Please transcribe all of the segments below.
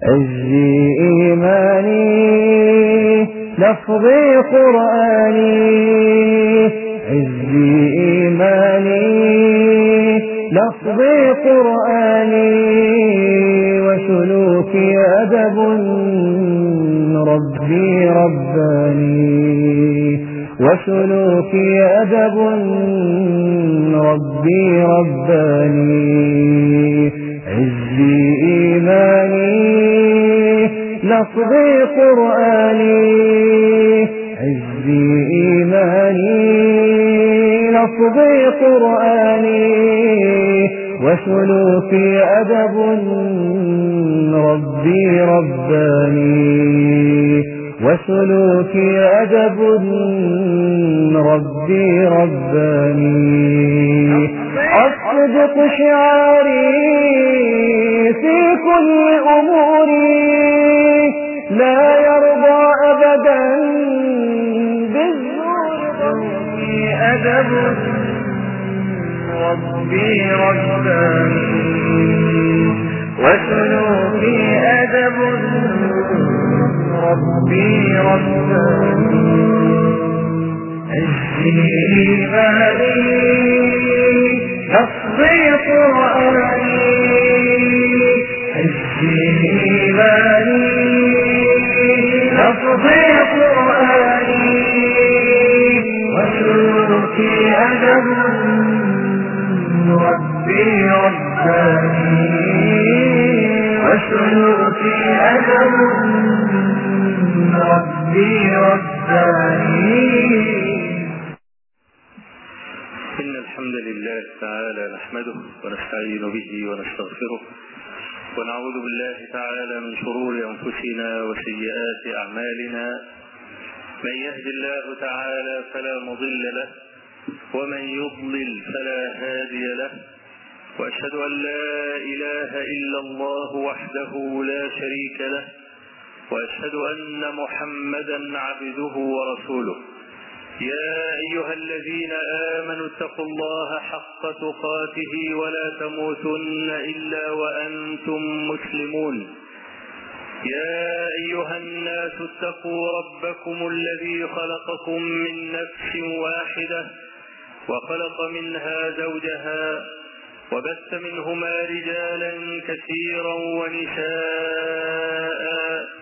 عزي إيماني لفظي قرآني عزي إيماني لفظي قرآني وسلوكي أدب ربي رباني وسلوكي أدب ربي رباني عزي إيماني لفظي قرآني عزي إيماني لفظي قرآني وسلوكي أدب ربي رباني وسلوكي أدب ربي رباني الصدق شعاري في كل أموري لا يرضى أبدا بالزور ربي أدب ربي رباني وسلوكي أدب ربي رباني عزي غالي نصبي قرآني عزي غالي نصبي قرآني وسلوكي أدب ربي رباني وسلوكي أدب ربي رباني إن الحمد لله تعالى نحمده ونستعين به ونستغفره ونعوذ بالله تعالى من شرور أنفسنا وسيئات أعمالنا من يهد الله تعالى فلا مضل له ومن يضلل فلا هادي له وأشهد أن لا إله إلا الله وحده لا شريك له وأشهد أن محمدا عبده ورسوله يا أيها الذين آمنوا اتقوا الله حق تقاته ولا تموتن إلا وأنتم مسلمون يا أيها الناس اتقوا ربكم الذي خلقكم من نفس واحدة وخلق منها زوجها وبث منهما رجالا كثيرا ونساء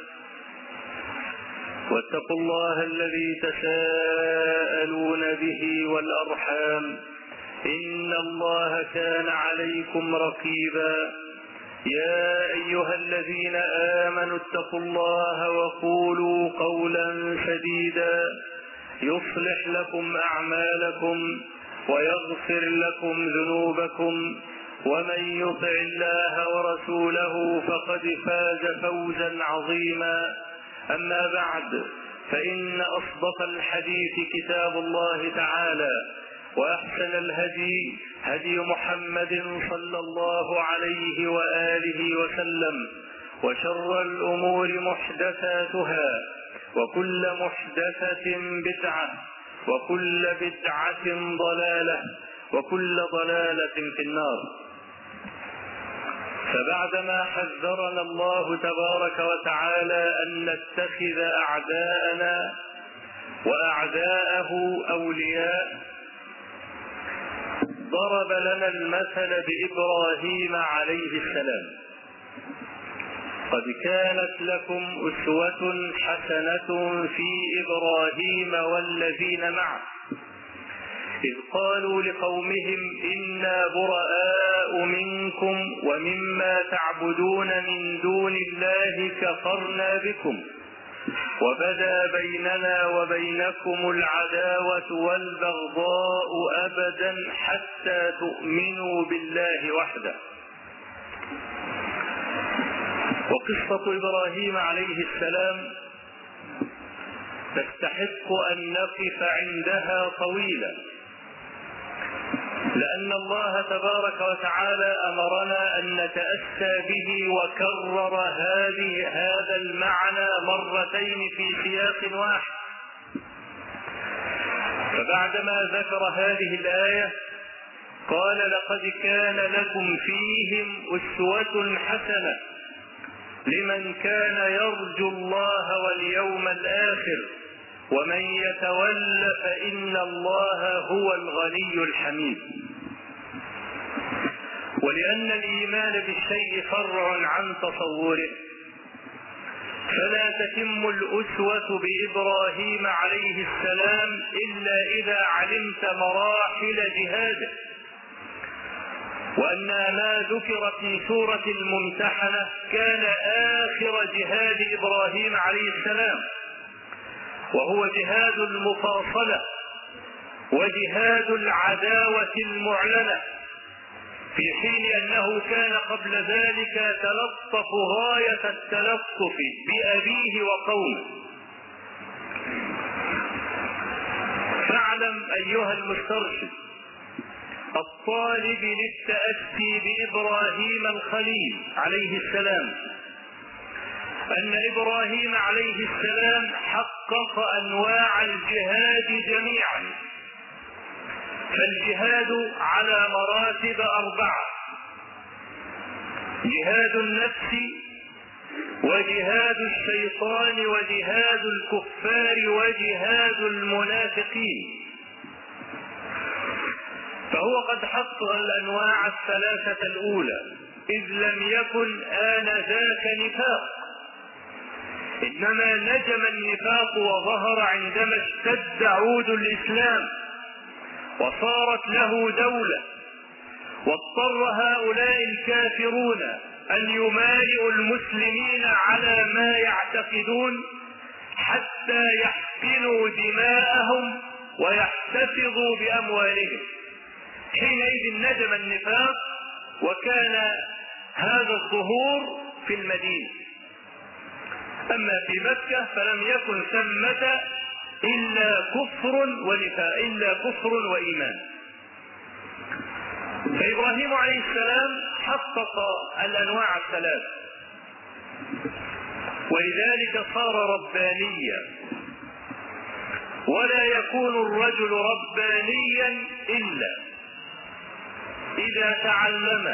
واتقوا الله الذي تساءلون به والأرحام إن الله كان عليكم رقيبا يا أيها الذين آمنوا اتقوا الله وقولوا قولا سديدا يصلح لكم أعمالكم ويغفر لكم ذنوبكم ومن يطع الله ورسوله فقد فاز فوزا عظيما أما بعد فإن أصدق الحديث كتاب الله تعالى وأحسن الهدي هدي محمد صلى الله عليه وآله وسلم وشر الأمور محدثاتها وكل محدثة بدعة وكل بدعة ضلالة وكل ضلالة في النار فبعدما حذرنا الله تبارك وتعالى أن نتخذ أعداءنا وأعداءه أولياء ضرب لنا المثل بإبراهيم عليه السلام قد كانت لكم أسوة حسنة في إبراهيم والذين معه إذ قالوا لقومهم إنا براء منكم ومما تعبدون من دون الله كفرنا بكم وبدا بيننا وبينكم العداوة والبغضاء أبدا حتى تؤمنوا بالله وحده وقصة إبراهيم عليه السلام تستحق أن نقف عندها طويلا لأن الله تبارك وتعالى أمرنا أن نتأسى به وكرر هذه هذا المعنى مرتين في سياق واحد فبعدما ذكر هذه الآية قال لقد كان لكم فيهم أسوة حسنة لمن كان يرجو الله واليوم الآخر ومن يتول فإن الله هو الغني الحميد ولأن الإيمان بالشيء فرع عن تصوره فلا تتم الأسوة بإبراهيم عليه السلام إلا إذا علمت مراحل جهاده وأن ما ذكر في سورة الممتحنة كان آخر جهاد إبراهيم عليه السلام وهو جهاد المفاصلة وجهاد العداوة المعلنة في حين أنه كان قبل ذلك تلطف غاية التلطف بأبيه وقومه فاعلم أيها المسترشد الطالب للتأسي بإبراهيم الخليل عليه السلام أن إبراهيم عليه السلام حقق أنواع الجهاد جميعا فالجهاد على مراتب أربعة جهاد النفس وجهاد الشيطان وجهاد الكفار وجهاد المنافقين فهو قد حقق الأنواع الثلاثة الأولى إذ لم يكن آنذاك نفاق إنما نجم النفاق وظهر عندما اشتد عود الإسلام وصارت له دولة واضطر هؤلاء الكافرون أن يمالئوا المسلمين على ما يعتقدون حتى يحقنوا دماءهم ويحتفظوا بأموالهم حينئذ نجم النفاق وكان هذا الظهور في المدينة أما في مكة فلم يكن ثمة إلا كفر ونفاق إلا كفر وإيمان فإبراهيم عليه السلام حقق الأنواع الثلاث ولذلك صار ربانيا ولا يكون الرجل ربانيا إلا إذا تعلم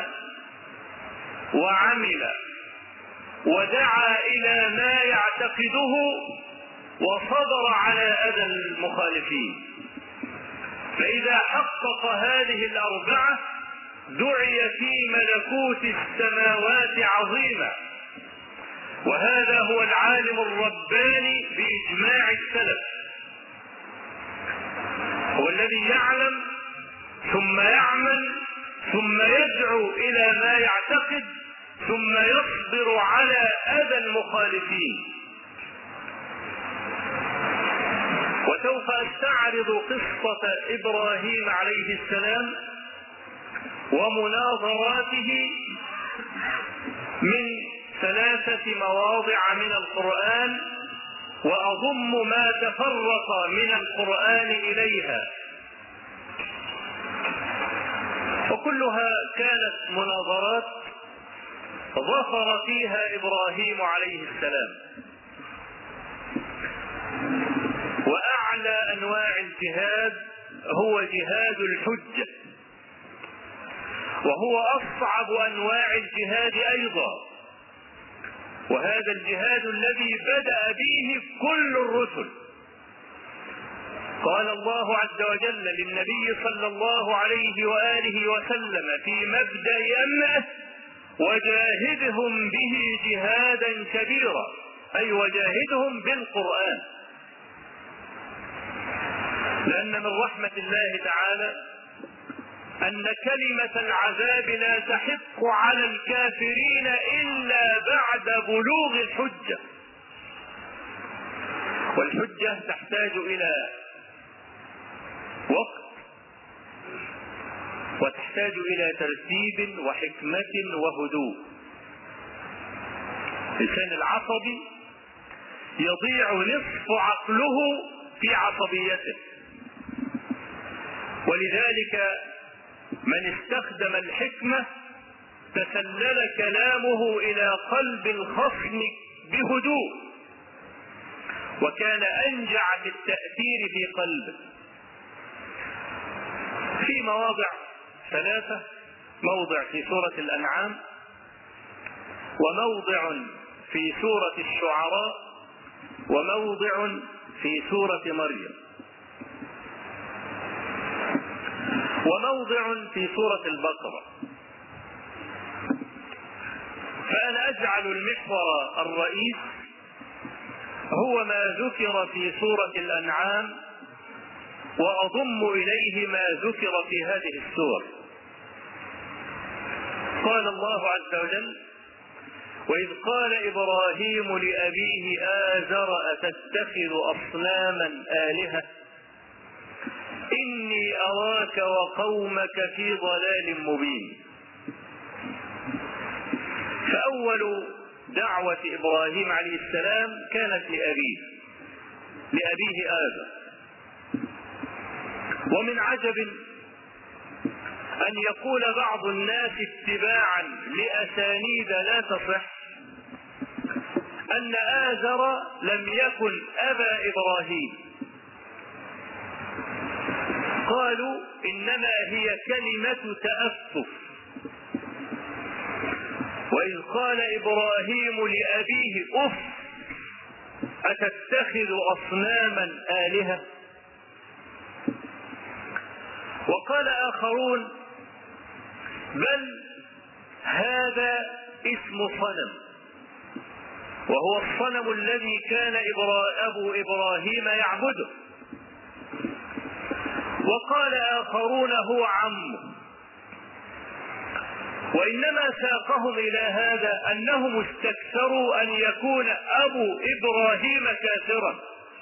وعمل ودعا إلى ما يعتقده وصبر على أذى المخالفين فإذا حقق هذه الأربعة دعي في ملكوت السماوات عظيما وهذا هو العالم الرباني بإجماع السلف هو الذي يعلم ثم يعمل ثم يدعو إلى ما يعتقد ثم يصبر على أذى المخالفين وسوف استعرض قصة ابراهيم عليه السلام ومناظراته من ثلاثة مواضع من القرآن وأضم ما تفرق من القرآن إليها وكلها كانت مناظرات ظفر فيها إبراهيم عليه السلام وأعلى أنواع الجهاد هو جهاد الحجة وهو أصعب أنواع الجهاد أيضا وهذا الجهاد الذي بدأ به كل الرسل قال الله عز وجل للنبي صلى الله عليه وآله وسلم في مبدأ أمره وجاهدهم به جهادا كبيرا أي وجاهدهم بالقرآن لأن من رحمة الله تعالى أن كلمة العذاب لا تحق على الكافرين إلا بعد بلوغ الحجة والحجة تحتاج إلى وقت وتحتاج إلى ترتيب وحكمة وهدوء الإنسان العصبي يضيع نصف عقله في عصبيته ولذلك من استخدم الحكمة تسلل كلامه إلى قلب الخصم بهدوء وكان أنجع في التأثير في قلبه في مواضع ثلاثة موضع في سورة الأنعام وموضع في سورة الشعراء وموضع في سورة مريم وموضع في سورة البقرة فأنا أجعل المحور الرئيس هو ما ذكر في سورة الأنعام وأضم إليه ما ذكر في هذه السور قال الله عز وجل وإذ قال إبراهيم لأبيه آزر أتتخذ أصناما آلهة إني أراك وقومك في ضلال مبين فأول دعوة إبراهيم عليه السلام كانت لأبيه لأبيه آزر ومن عجب أن يقول بعض الناس اتباعا لأسانيد لا تصح أن آزر لم يكن أبا إبراهيم قالوا إنما هي كلمة تأسف وإذ قال إبراهيم لأبيه أف أتتخذ أصناما آلهة وقال آخرون بل هذا اسم صنم وهو الصنم الذي كان أبو إبراهيم يعبده وقال آخرون هو عمه وإنما ساقهم إلى هذا أنهم استكثروا أن يكون أبو إبراهيم كافرا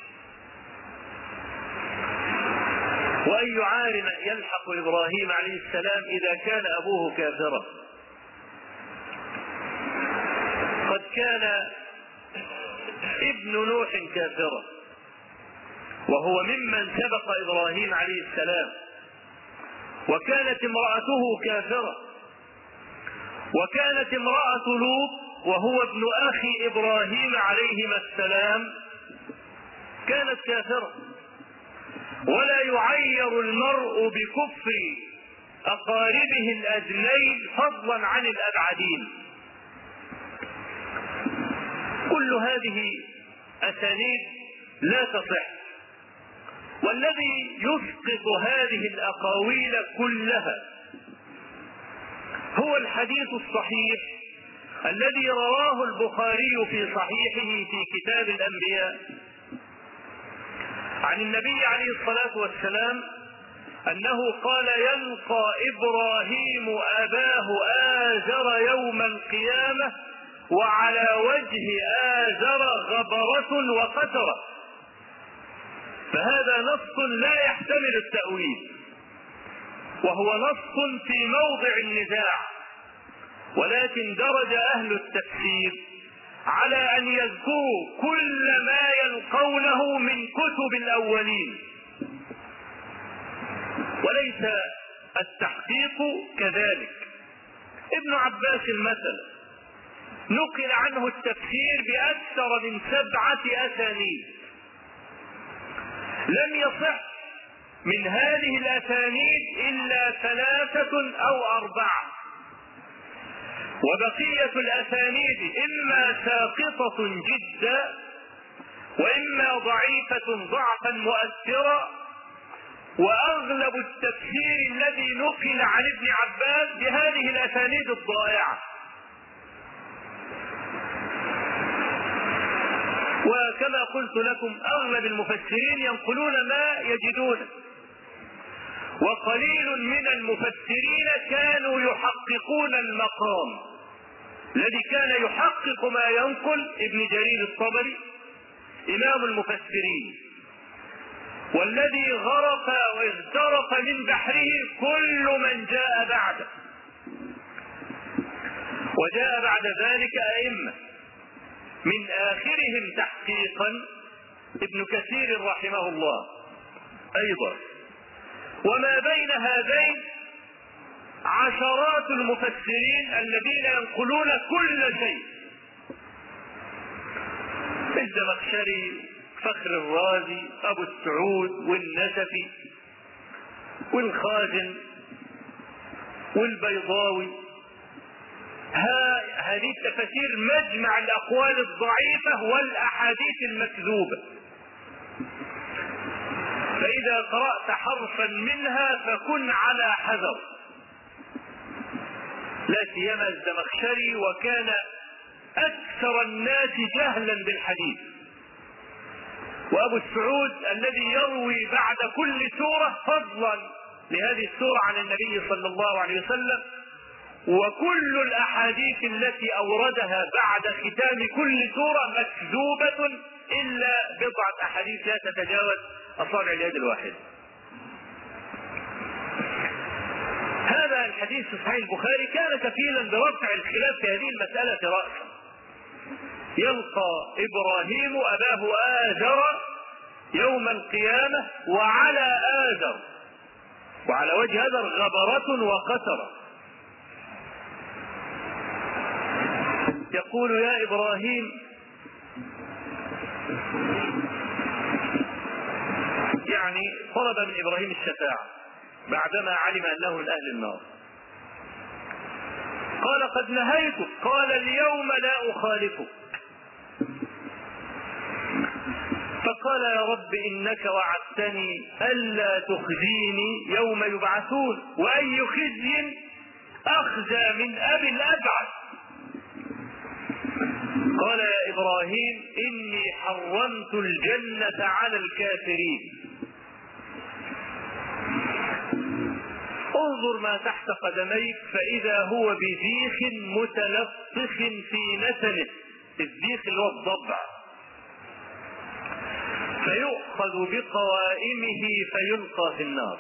وأي عار يلحق إبراهيم عليه السلام إذا كان أبوه كافرا قد كان ابن نوح كافرا وهو ممن سبق إبراهيم عليه السلام وكانت امرأته كافرة وكانت امرأة لوط وهو ابن أخي إبراهيم عليهما السلام كانت كافرة ولا يعير المرء بكفر أقاربه الأدنين فضلا عن الأبعدين كل هذه أسانيد لا تصح والذي يسقط هذه الأقاويل كلها هو الحديث الصحيح الذي رواه البخاري في صحيحه في كتاب الأنبياء عن النبي عليه الصلاة والسلام أنه قال يلقى إبراهيم أباه آزر يوم القيامة وعلى وجه آزر غبرة وقترة فهذا نص لا يحتمل التأويل وهو نص في موضع النزاع ولكن درج أهل التفسير على أن يذكروا كل ما يلقونه من كتب الأولين وليس التحقيق كذلك ابن عباس مثلا نقل عنه التفسير بأكثر من سبعة أسانيد لم يصح من هذه الأسانيد إلا ثلاثة أو أربعة وبقية الأسانيد إما ساقطة جدا وإما ضعيفة ضعفا مؤثرا وأغلب التفسير الذي نقل عن ابن عباس بهذه الأسانيد الضائعة وكما قلت لكم أغلب المفسرين ينقلون ما يجدونه وقليل من المفسرين كانوا يحققون المقام الذي كان يحقق ما ينقل ابن جرير الطبري إمام المفسرين والذي غرق واغترق من بحره كل من جاء بعده وجاء بعد ذلك أئمة من آخرهم تحقيقا ابن كثير رحمه الله أيضا وما بين هذين عشرات المفسرين الذين ينقلون كل شيء الزمخشري فخر الرازي ابو السعود والنسفي والخازن والبيضاوي ها هذه التفاسير مجمع الأقوال الضعيفة والأحاديث المكذوبة فإذا قرأت حرفا منها فكن على حذر لا سيما الزمخشري وكان أكثر الناس جهلا بالحديث وأبو السعود الذي يروي بعد كل سورة فضلا لهذه السورة عن النبي صلى الله عليه وسلم وكل الأحاديث التي أوردها بعد ختام كل سورة مكذوبة إلا بضعة أحاديث لا تتجاوز أصابع اليد الواحدة هذا الحديث في صحيح البخاري كان كفيلا برفع الخلاف في هذه المسألة رأسا يلقى إبراهيم أباه آزر يوم القيامة وعلى آزر وعلى وجه آزر غبرة وقترة يقول يا إبراهيم يعني طلب من إبراهيم الشفاعة بعدما علم أنه من أهل النار قال قد نهيتك قال اليوم لا أخالفك فقال يا رب إنك وعدتني ألا تخزيني يوم يبعثون وأي خزي أخزى من أبي الأبعد قال يا إبراهيم إني حرمت الجنة على الكافرين انظر ما تحت قدميك فإذا هو بذيخ متلطخ في نتنه الذيخ اللي هو الضبع فيؤخذ بقوائمه فيلقى في النار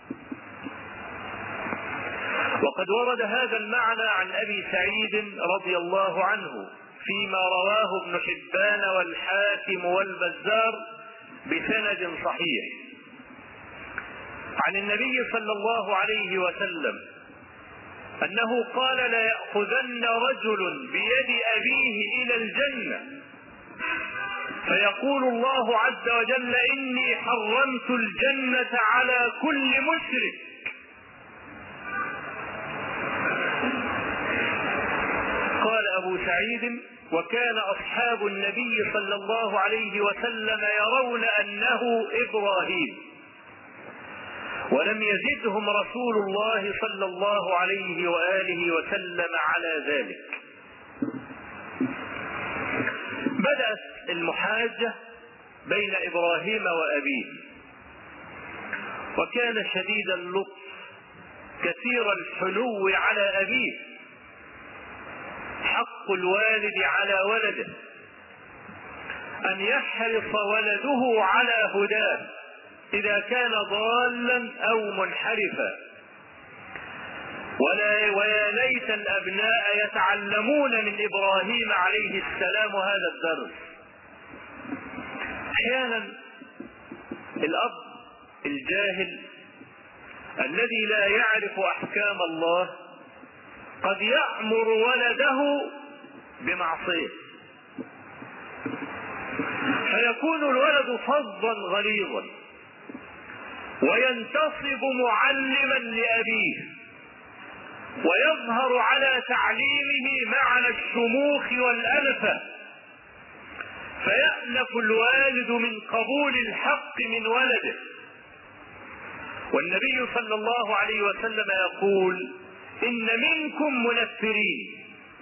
وقد ورد هذا المعنى عن ابي سعيد رضي الله عنه فيما رواه ابن حبان والحاكم والبزار بسند صحيح عن النبي صلى الله عليه وسلم انه قال ليأخذن رجل بيد ابيه الى الجنه فيقول الله عز وجل اني حرمت الجنه على كل مشرك قال ابو سعيد وكان اصحاب النبي صلى الله عليه وسلم يرون انه ابراهيم ولم يزدهم رسول الله صلى الله عليه واله وسلم على ذلك بدات المحاجه بين ابراهيم وابيه وكان شديد اللطف كثير الحنو على ابيه حق الوالد على ولده ان يحرص ولده على هداه اذا كان ضالا او منحرفا ولا ويا ليت الابناء يتعلمون من ابراهيم عليه السلام هذا الدرس احيانا الاب الجاهل الذي لا يعرف احكام الله قد يامر ولده بمعصيه فيكون الولد فظا غليظا وينتصب معلما لابيه ويظهر على تعليمه معنى الشموخ والأنفة فيأنف الوالد من قبول الحق من ولده والنبي صلى الله عليه وسلم يقول إن منكم منفرين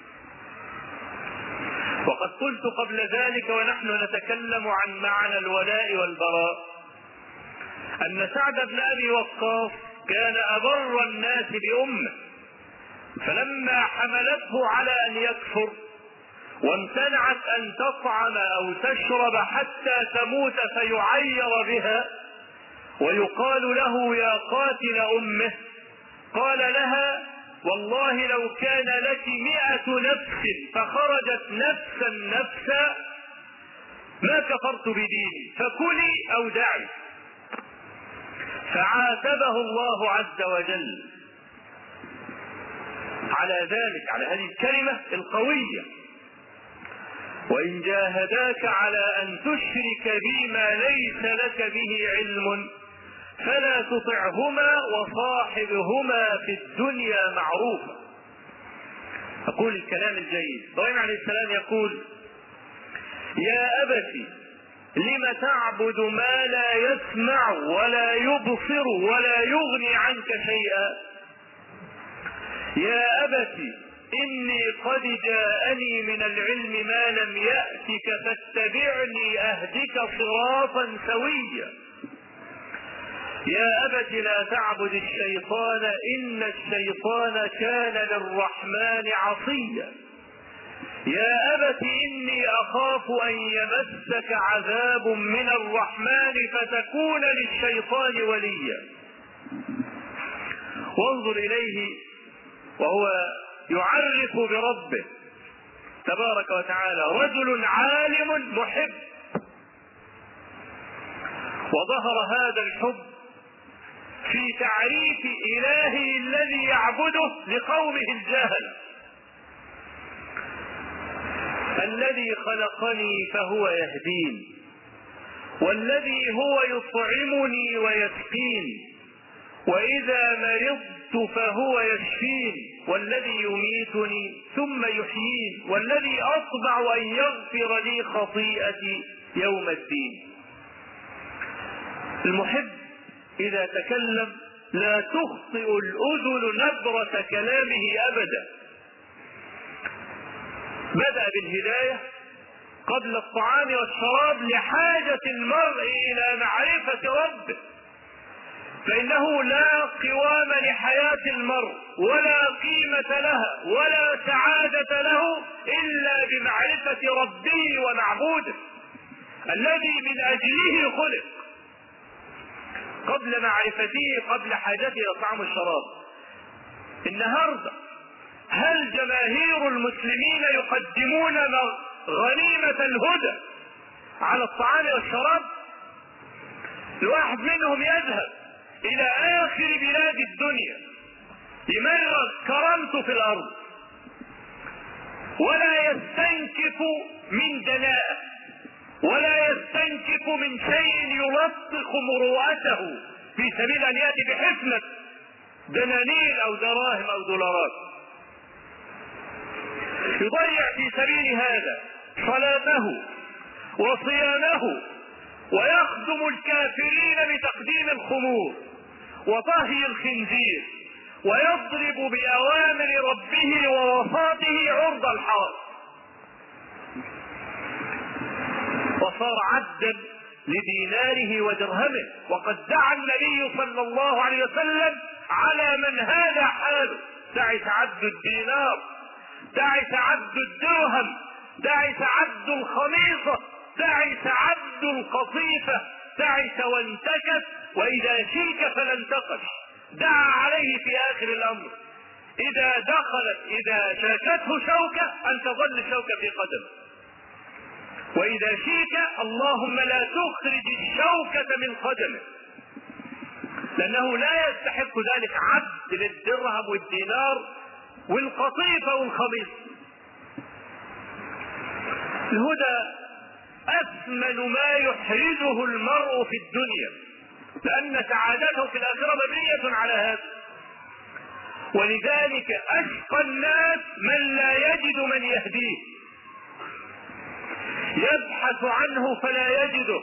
وقد قلت قبل ذلك ونحن نتكلم عن معنى الولاء والبراء أن سعد بن أبي وقاص كان أبر الناس بأمه فلما حملته على ان يكفر وامتنعت ان تطعم او تشرب حتى تموت فيعير بها ويقال له يا قاتل امه قال لها والله لو كان لك مئة نفس فخرجت نفسا نفسا ما كفرت بديني فكلي او دعي فعاتبه الله عز وجل على ذلك على هذه الكلمة القوية وإن جاهداك على أن تشرك بي ما ليس لك به علم فلا تطعهما وصاحبهما في الدنيا معروفا أقول الكلام الجيد إبراهيم عليه السلام يقول يا أبت لم تعبد ما لا يسمع ولا يبصر ولا يغني عنك شيئا يا أبت إني قد جاءني من العلم ما لم يأتك فاتبعني أهدك صراطا سويا يا أبت لا تعبد الشيطان إن الشيطان كان للرحمن عصيا يا أبت إني أخاف أن يمسك عذاب من الرحمن فتكون للشيطان وليا وانظر إليه وهو يعرف بربه تبارك وتعالى رجل عالم محب وظهر هذا الحب في تعريف إلهه الذي يعبده لقومه الجاهل الذي خلقني فهو يهدين والذي هو يطعمني ويسقين وإذا مرضت فهو يشفين والذي يميتني ثم يحيين والذي أطمع أن يغفر لي خطيئتي يوم الدين المحب إذا تكلم لا تخطئ الأذن نبرة كلامه أبدا بدأ بالهداية قبل الطعام والشراب لحاجة المرء إلى معرفة ربه فإنه لا قوام لحياة المرء ولا قيمة لها ولا سعادة له إلا بمعرفة ربه ومعبوده الذي من أجله خلق قبل معرفته قبل حاجته إلى الطعام والشراب النهارده هل جماهير المسلمين يقدمون غنيمة الهدى على الطعام والشراب الواحد منهم يذهب الى اخر بلاد الدنيا يمرر كرامته في الارض ولا يستنكف من دناءه ولا يستنكف من شيء يلطخ مروءته في سبيل ان ياتي بحفنه دنانير او دراهم او دولارات يضيع في سبيل هذا صلاته وصيامه ويخدم الكافرين بتقديم الخمور وطهي الخنزير ويضرب بأوامر ربه ووساطه عرض الحائط وصار عبدا لديناره ودرهمه وقد دعا النبي صلى الله عليه وسلم على من هذا حاله تعس عبد الدينار تعس عبد الدرهم تعس عبد الخميصة تعس عبد القطيفة تعس وانتكس وإذا شيك فلا انتقش دعا عليه في آخر الأمر إذا دخلت إذا شاكته شوكة أن تظل الشوكة في قدمه وإذا شيك اللهم لا تخرج الشوكة من قدمه لأنه لا يستحق ذلك عبد للدرهم والدينار والقطيفة والخميص الهدى أثمن ما يحرزه المرء في الدنيا لأن سعادته في الآخرة مبنية على هذا ولذلك أشقى الناس من لا يجد من يهديه يبحث عنه فلا يجده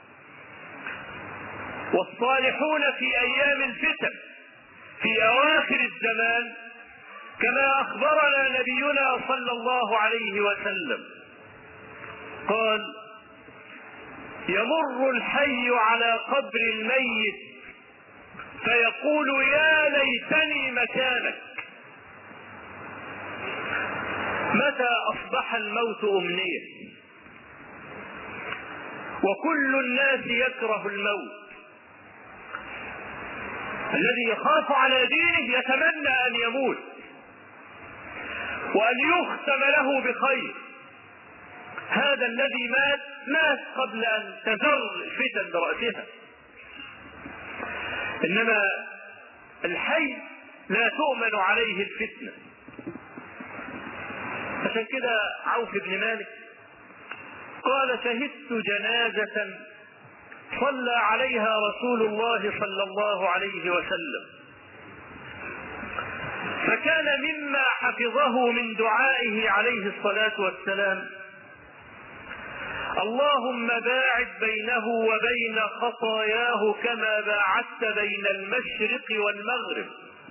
والصالحون في أيام الفتن في أواخر الزمان كما أخبرنا نبينا صلى الله عليه وسلم قال يمر الحي على قبر الميت فيقول يا ليتني مكانك متى اصبح الموت امنيه وكل الناس يكره الموت الذي يخاف على دينه يتمنى ان يموت وان يختم له بخير هذا الذي مات مات قبل ان تزر الفتن براسها انما الحي لا تؤمن عليه الفتنه عشان كده عوف بن مالك قال شهدت جنازه صلى عليها رسول الله صلى الله عليه وسلم فكان مما حفظه من دعائه عليه الصلاة والسلام اللهم باعد بينه وبين خطاياه كما باعدت بين المشرق والمغرب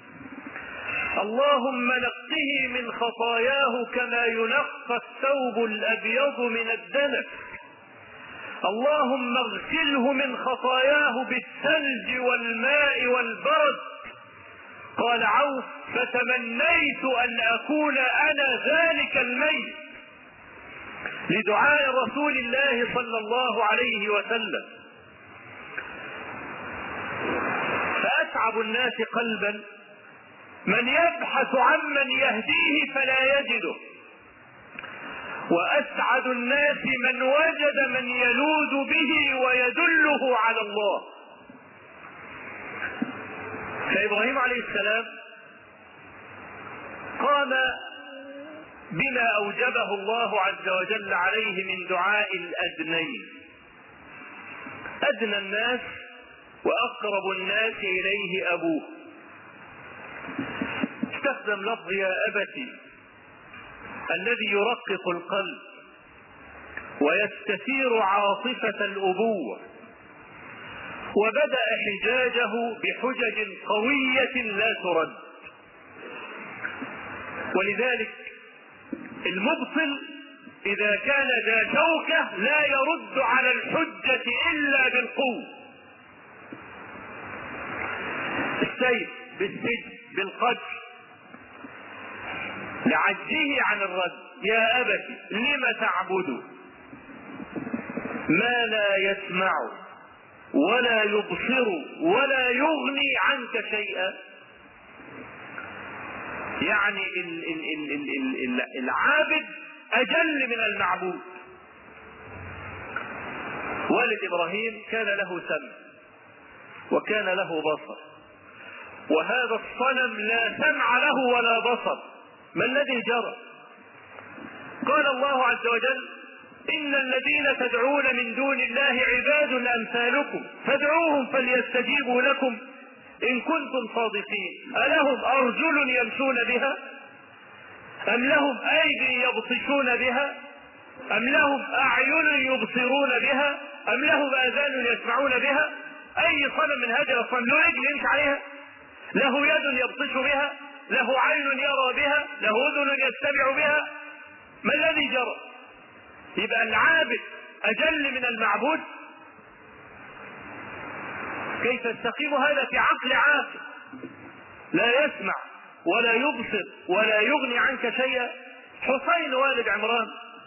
اللهم نقه من خطاياه كما ينقى الثوب الابيض من الدنس اللهم اغسله من خطاياه بالثلج والماء والبرد قال عوف فتمنيت ان اكون انا ذلك الميت لدعاء رسول الله صلى الله عليه وسلم فاتعب الناس قلبا من يبحث عمن يهديه فلا يجده واسعد الناس من وجد من يلوذ به ويدله على الله فابراهيم عليه السلام قام بما اوجبه الله عز وجل عليه من دعاء الادنين ادنى الناس واقرب الناس اليه ابوه استخدم لفظ يا ابتي الذي يرقق القلب ويستثير عاطفه الابوه وبدا حجاجه بحجج قويه لا ترد ولذلك المبطل اذا كان ذا شوكه لا يرد على الحجه الا بالقوه بالسيف بالسجن بالقتل لعجزه عن الرد يا ابت لم تعبد ما لا يسمع ولا يبصر ولا يغني عنك شيئا يعني ال ال ال ال ال ال العابد اجل من المعبود والد ابراهيم كان له سمع وكان له بصر وهذا الصنم لا سمع له ولا بصر ما الذي جرى قال الله عز وجل ان الذين تدعون من دون الله عباد امثالكم فادعوهم فليستجيبوا لكم ان كنتم صادقين الهم ارجل يمشون بها ام لهم ايدي يبطشون بها ام لهم اعين يبصرون بها ام لهم اذان يسمعون بها اي صنم من هذه الاصنام له رجل يمشي عليها له يد يبطش بها له عين يرى بها له اذن يستمع بها ما الذي جرى يبقى العابد اجل من المعبود كيف يستقيم هذا في عقل عاقل لا يسمع ولا يبصر ولا يغني عنك شيئا حسين والد عمران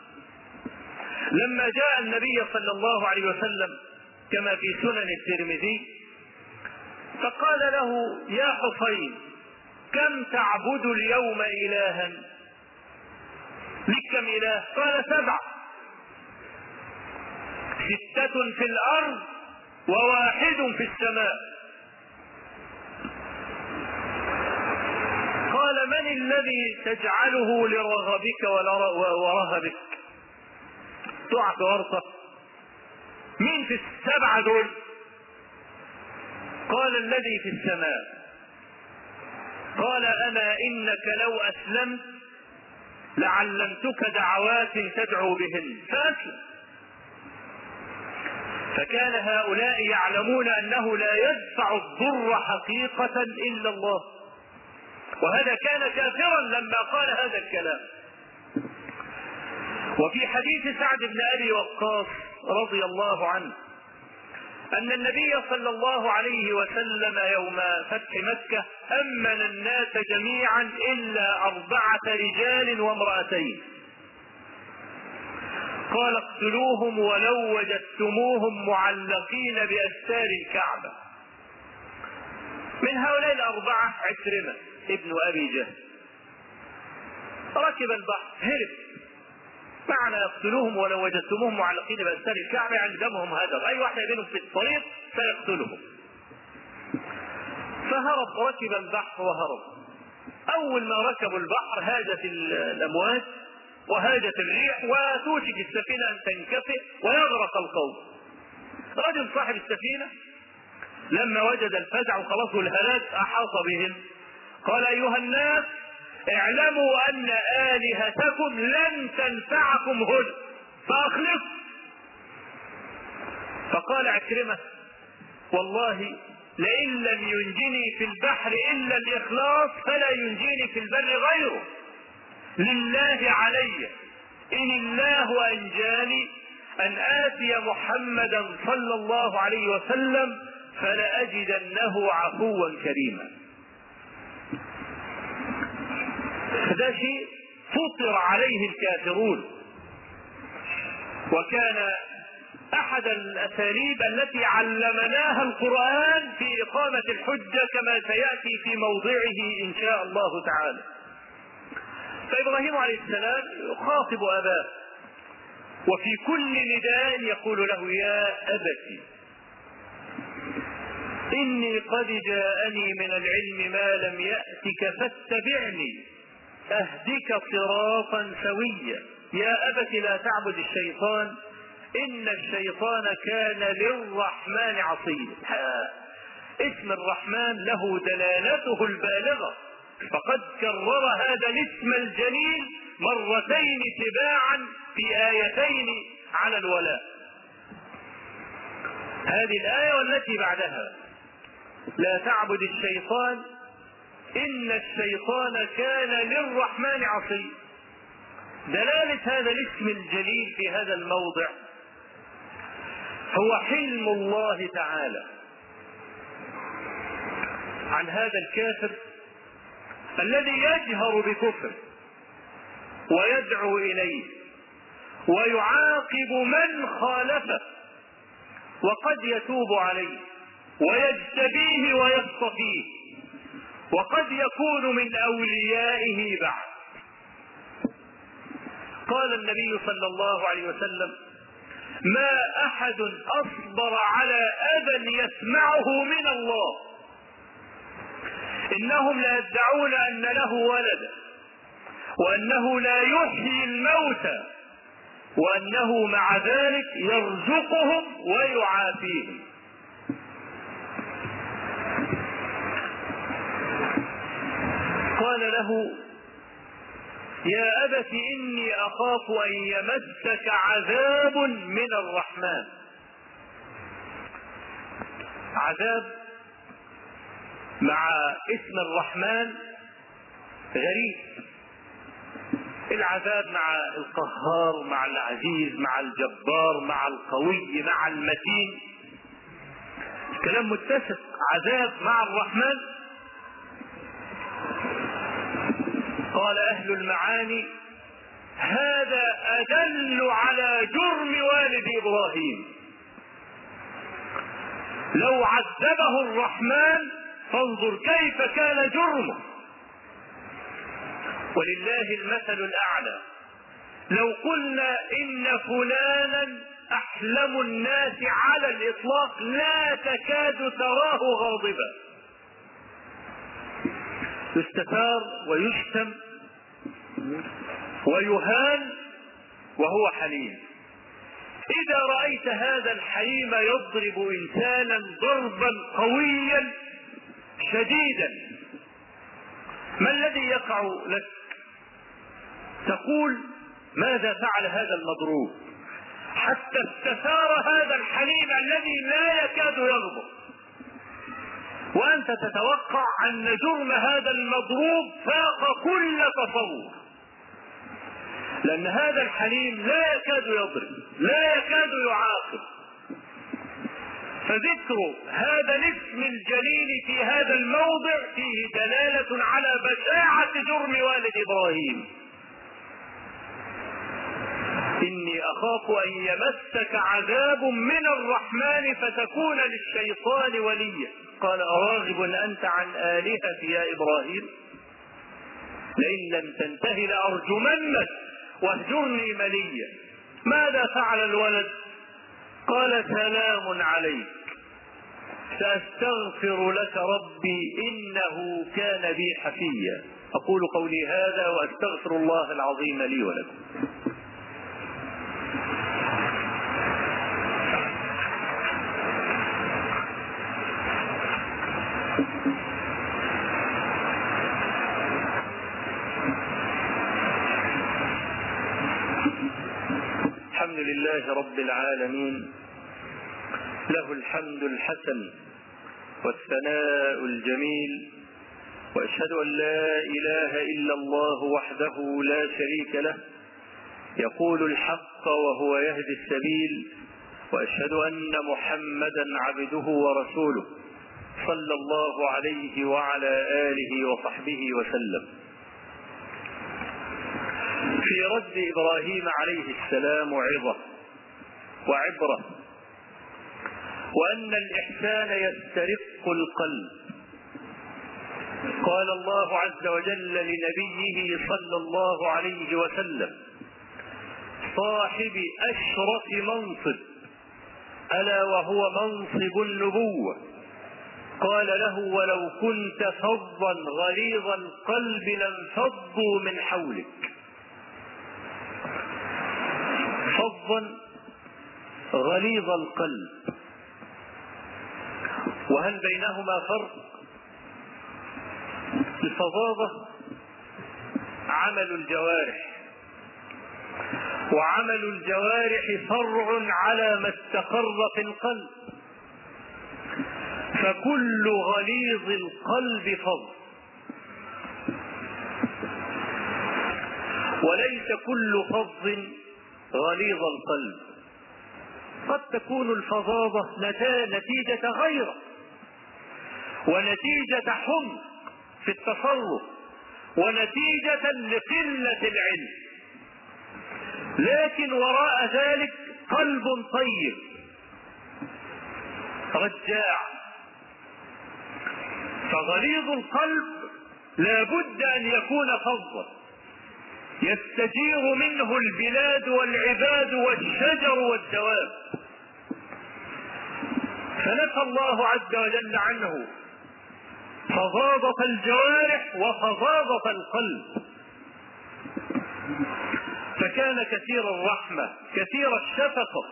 لما جاء النبي صلى الله عليه وسلم كما في سنن الترمذي فقال له يا حسين كم تعبد اليوم إلها لك كم إله قال سبعة ستة في الأرض وواحد في السماء قال من الذي تجعله لرغبك ورهبك تقع في ورطة مين في السبعة دول قال الذي في السماء قال اما انك لو اسلمت لعلمتك دعوات تدعو بهن فاسلم فكان هؤلاء يعلمون انه لا يدفع الضر حقيقة الا الله وهذا كان كافرا لما قال هذا الكلام وفي حديث سعد بن ابي وقاص رضي الله عنه ان النبي صلى الله عليه وسلم يوم فتح مكة امن الناس جميعا الا اربعة رجال وامرأتين قال اقتلوهم ولو وجدتموهم معلقين باستار الكعبة من هؤلاء الاربعة عكرمة ابن ابي جهل ركب البحر هرب معنى يقتلوهم ولو وجدتموهم معلقين باستار الكعبة يعني دمهم هدر اي واحد بينهم في الطريق سيقتلهم فهرب ركب البحر وهرب اول ما ركبوا البحر هاجت الامواج وهاجت الريح وتوشك السفينة ان تنكفئ ويغرق القوم رجل صاحب السفينة لما وجد الفزع وخلاص الهلاك احاط بهم قال أيها الناس اعلموا أن آلهتكم لن تنفعكم هدى فأخلصوا فقال عكرمة والله لئن لم ينجني في البحر إلا الإخلاص فلا ينجيني في البر غيره لله علي إن الله أنجاني أن آتي محمدا صلى الله عليه وسلم فلأجدنه عفوا كريما هذا شيء فطر عليه الكافرون وكان احد الاساليب التي علمناها القران في اقامه الحجه كما سياتي في موضعه ان شاء الله تعالى فابراهيم عليه السلام يخاطب اباه وفي كل نداء يقول له يا ابت اني قد جاءني من العلم ما لم ياتك فاتبعني اهدك صراطا سويا يا ابت لا تعبد الشيطان ان الشيطان كان للرحمن عصيا اسم الرحمن له دلالته البالغه فقد كرر هذا الاسم الجليل مرتين تباعا في ايتين على الولاء هذه الايه والتي بعدها لا تعبد الشيطان ان الشيطان كان للرحمن عصيا دلاله هذا الاسم الجليل في هذا الموضع هو حلم الله تعالى عن هذا الكافر الذي يجهر بكفر ويدعو اليه ويعاقب من خالفه وقد يتوب عليه ويجتبيه ويصطفيه وقد يكون من اوليائه بعد قال النبي صلى الله عليه وسلم ما احد اصبر على اذى يسمعه من الله انهم لا يدعون ان له ولدا وانه لا يحيي الموتى وانه مع ذلك يرزقهم ويعافيهم قال له يا أبت إني أخاف أن يمسك عذاب من الرحمن عذاب مع اسم الرحمن غريب العذاب مع القهار مع العزيز مع الجبار مع القوي مع المتين كلام متسق عذاب مع الرحمن قال اهل المعاني هذا ادل على جرم والد ابراهيم لو عذبه الرحمن فانظر كيف كان جرمه ولله المثل الاعلى لو قلنا ان فلانا احلم الناس على الاطلاق لا تكاد تراه غاضبا يستثار ويشتم ويهان وهو حليم اذا رايت هذا الحليم يضرب انسانا ضربا قويا شديدا ما الذي يقع لك تقول ماذا فعل هذا المضروب حتى استثار هذا الحليم الذي لا يكاد يغضب وانت تتوقع ان جرم هذا المضروب فاق كل تصور لان هذا الحليم لا يكاد يضرب لا يكاد يعاقب فذكر هذا الاسم الجليل في هذا الموضع فيه دلالة على بشاعة جرم والد إبراهيم إني أخاف أن يمسك عذاب من الرحمن فتكون للشيطان وليا قال أراغب أنت عن آلهتي يا إبراهيم لئن لم تنته لأرجمنك واهجرني مليا ماذا فعل الولد قال سلام عليك سأستغفر لك ربي إنه كان بي حفيا أقول قولي هذا وأستغفر الله العظيم لي ولكم لله رب العالمين له الحمد الحسن والثناء الجميل واشهد ان لا اله الا الله وحده لا شريك له يقول الحق وهو يهدي السبيل واشهد ان محمدا عبده ورسوله صلى الله عليه وعلى اله وصحبه وسلم في رد ابراهيم عليه السلام عظه وعبره وان الاحسان يسترق القلب قال الله عز وجل لنبيه صلى الله عليه وسلم صاحب اشرف منصب الا وهو منصب النبوه قال له ولو كنت فظا غليظ القلب لانفضوا من حولك فظا غليظ القلب وهل بينهما فرق الفظاظه عمل الجوارح وعمل الجوارح فرع على ما استقر في القلب فكل غليظ القلب فظ وليس كل فظ غليظ القلب قد تكون الفظاظة نتيجة غيرة ونتيجة حمق في التصرف ونتيجة لقلة العلم لكن وراء ذلك قلب طيب رجاع فغليظ القلب لا بد ان يكون فظا يستجير منه البلاد والعباد والشجر والدواب فنفى الله عز وجل عنه فظاظة الجوارح وفظاظة القلب فكان كثير الرحمة كثير الشفقة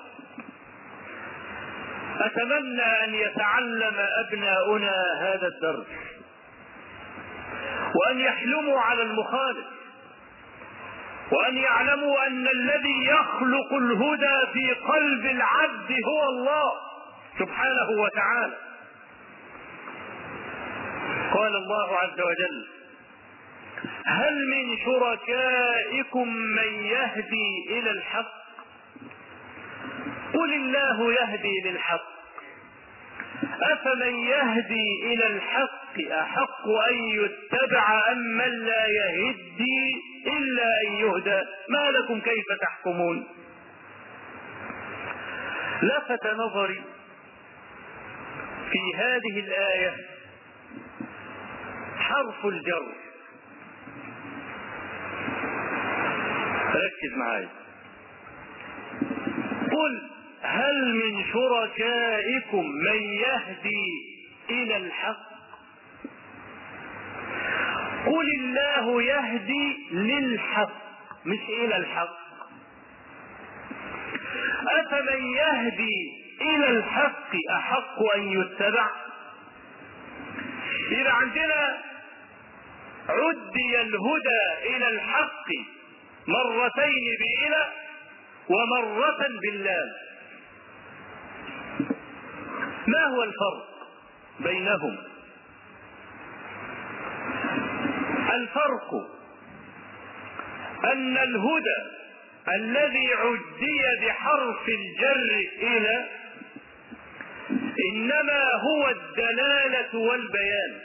أتمنى أن يتعلم أبناؤنا هذا الدرس وأن يحلموا على المخالف وأن يعلموا أن الذي يخلق الهدى في قلب العبد هو الله سبحانه وتعالى قال الله عز وجل هل من شركائكم من يهدي الى الحق قل الله يهدي للحق افمن يهدي الى الحق احق ان يتبع ام من لا يهدي الا ان يهدى ما لكم كيف تحكمون لفت نظري في هذه الايه حرف الجر ركز معايا قل هل من شركائكم من يهدي الى الحق قل الله يهدي للحق مش الى الحق افمن يهدي الى الحق احق ان يتبع اذا عندنا عدي الهدى الى الحق مرتين بإلى ومرة باللام ما هو الفرق بينهم الفرق أن الهدى الذي عدي بحرف الجر إلى إنما هو الدلالة والبيان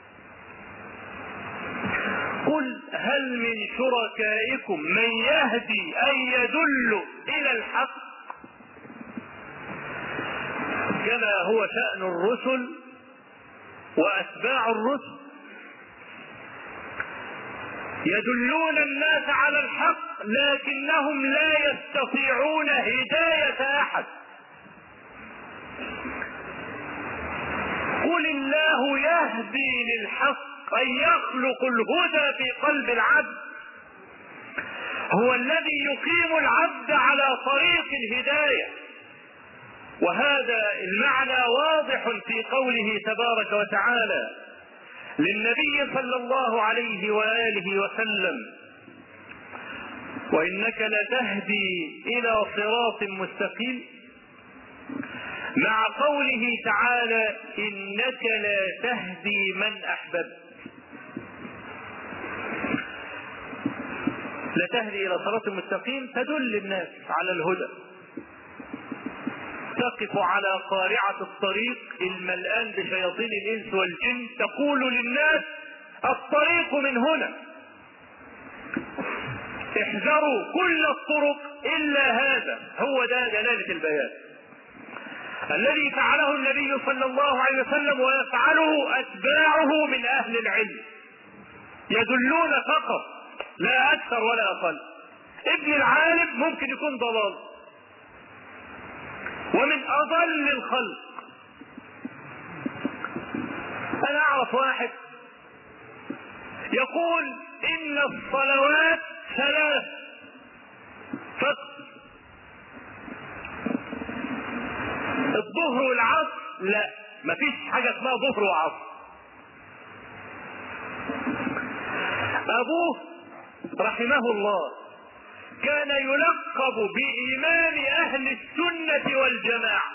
قل هل من شركائكم من يهدي أن يدل إلى الحق كما هو شأن الرسل وأتباع الرسل يدلون الناس على الحق لكنهم لا يستطيعون هداية أحد قل الله يهدي للحق أن يخلق الهدى في قلب العبد هو الذي يقيم العبد على طريق الهداية وهذا المعنى واضح في قوله تبارك وتعالى للنبي صلى الله عليه وآله وسلم وإنك لتهدي إلى صراط مستقيم مع قوله تعالى إنك لا تهدي من أحببت لا تهدي إلى صراط مستقيم تدل الناس على الهدى تقف على قارعة الطريق الملآن بشياطين الإنس والجن تقول للناس الطريق من هنا احذروا كل الطرق إلا هذا هو ده دلالة البيان الذي فعله النبي صلى الله عليه وسلم ويفعله أتباعه من أهل العلم يدلون فقط لا أكثر ولا أقل ابن العالم ممكن يكون ضلال ومن أضل الخلق أنا أعرف واحد يقول إن الصلوات ثلاث فقط الظهر والعصر لا مفيش حاجة اسمها ظهر وعصر أبوه رحمه الله كان يلقب بإمام أهل السنة والجماعة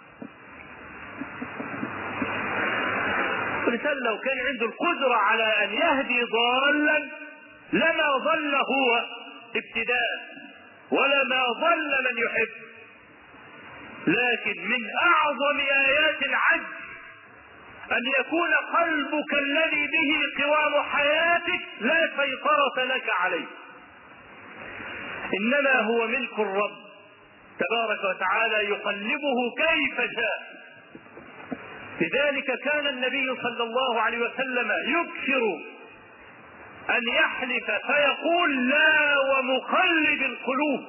الإنسان لو كان عنده القدرة على أن يهدي ضالا لما ضل هو ابتداء ولما ضل من يحب لكن من أعظم آيات العجز أن يكون قلبك الذي به قوام حياتك لا سيطرة لك عليه إنما هو ملك الرب تبارك وتعالى يقلبه كيف شاء لذلك كان النبي صلى الله عليه وسلم يكثر أن يحلف فيقول لا ومقلب القلوب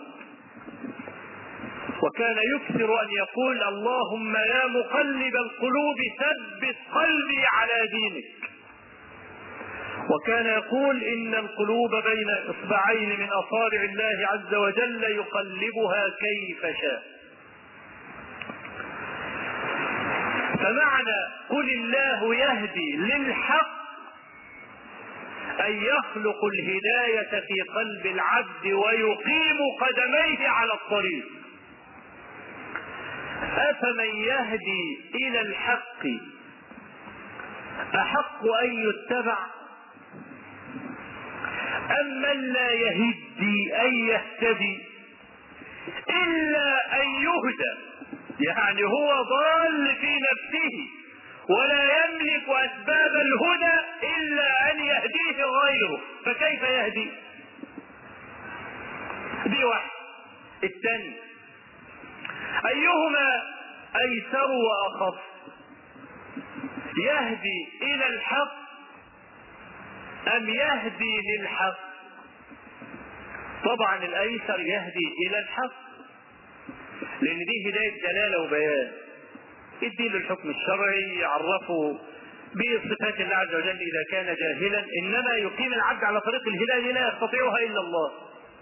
وكان يكثر أن يقول اللهم يا مقلب القلوب ثبت قلبي على دينك وكان يقول إن القلوب بين إصبعين من أصابع الله عز وجل يقلبها كيف شاء فمعنى قل الله يهدي للحق أن يخلق الهداية في قلب العبد ويقيم قدميه على الطريق أفمن يهدي إلى الحق أحق أن يتبع أم من لا يهدي أن يهتدي إلا أن يهدى يعني هو ضال في نفسه ولا يملك أسباب الهدى إلا أن يهديه غيره فكيف يهدي دي واحد الثاني أيهما أيسر وأخف يهدي إلى الحق أم يهدي للحق طبعا الأيسر يهدي إلى الحق لأن دي هداية دلالة وبيان ادي له الحكم الشرعي يعرفه بصفات الله عز وجل إذا كان جاهلا إنما يقيم العبد على طريق الهداية لا يستطيعها إلا الله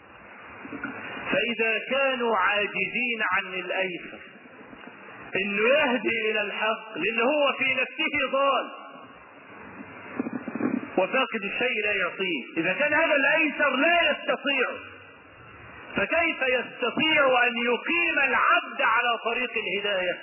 فإذا كانوا عاجزين عن الأيسر إنه يهدي إلى الحق لأن هو في نفسه ضال وفاقد الشيء لا يعطيه إذا كان هذا الأيسر لا يستطيع فكيف يستطيع أن يقيم العبد على طريق الهداية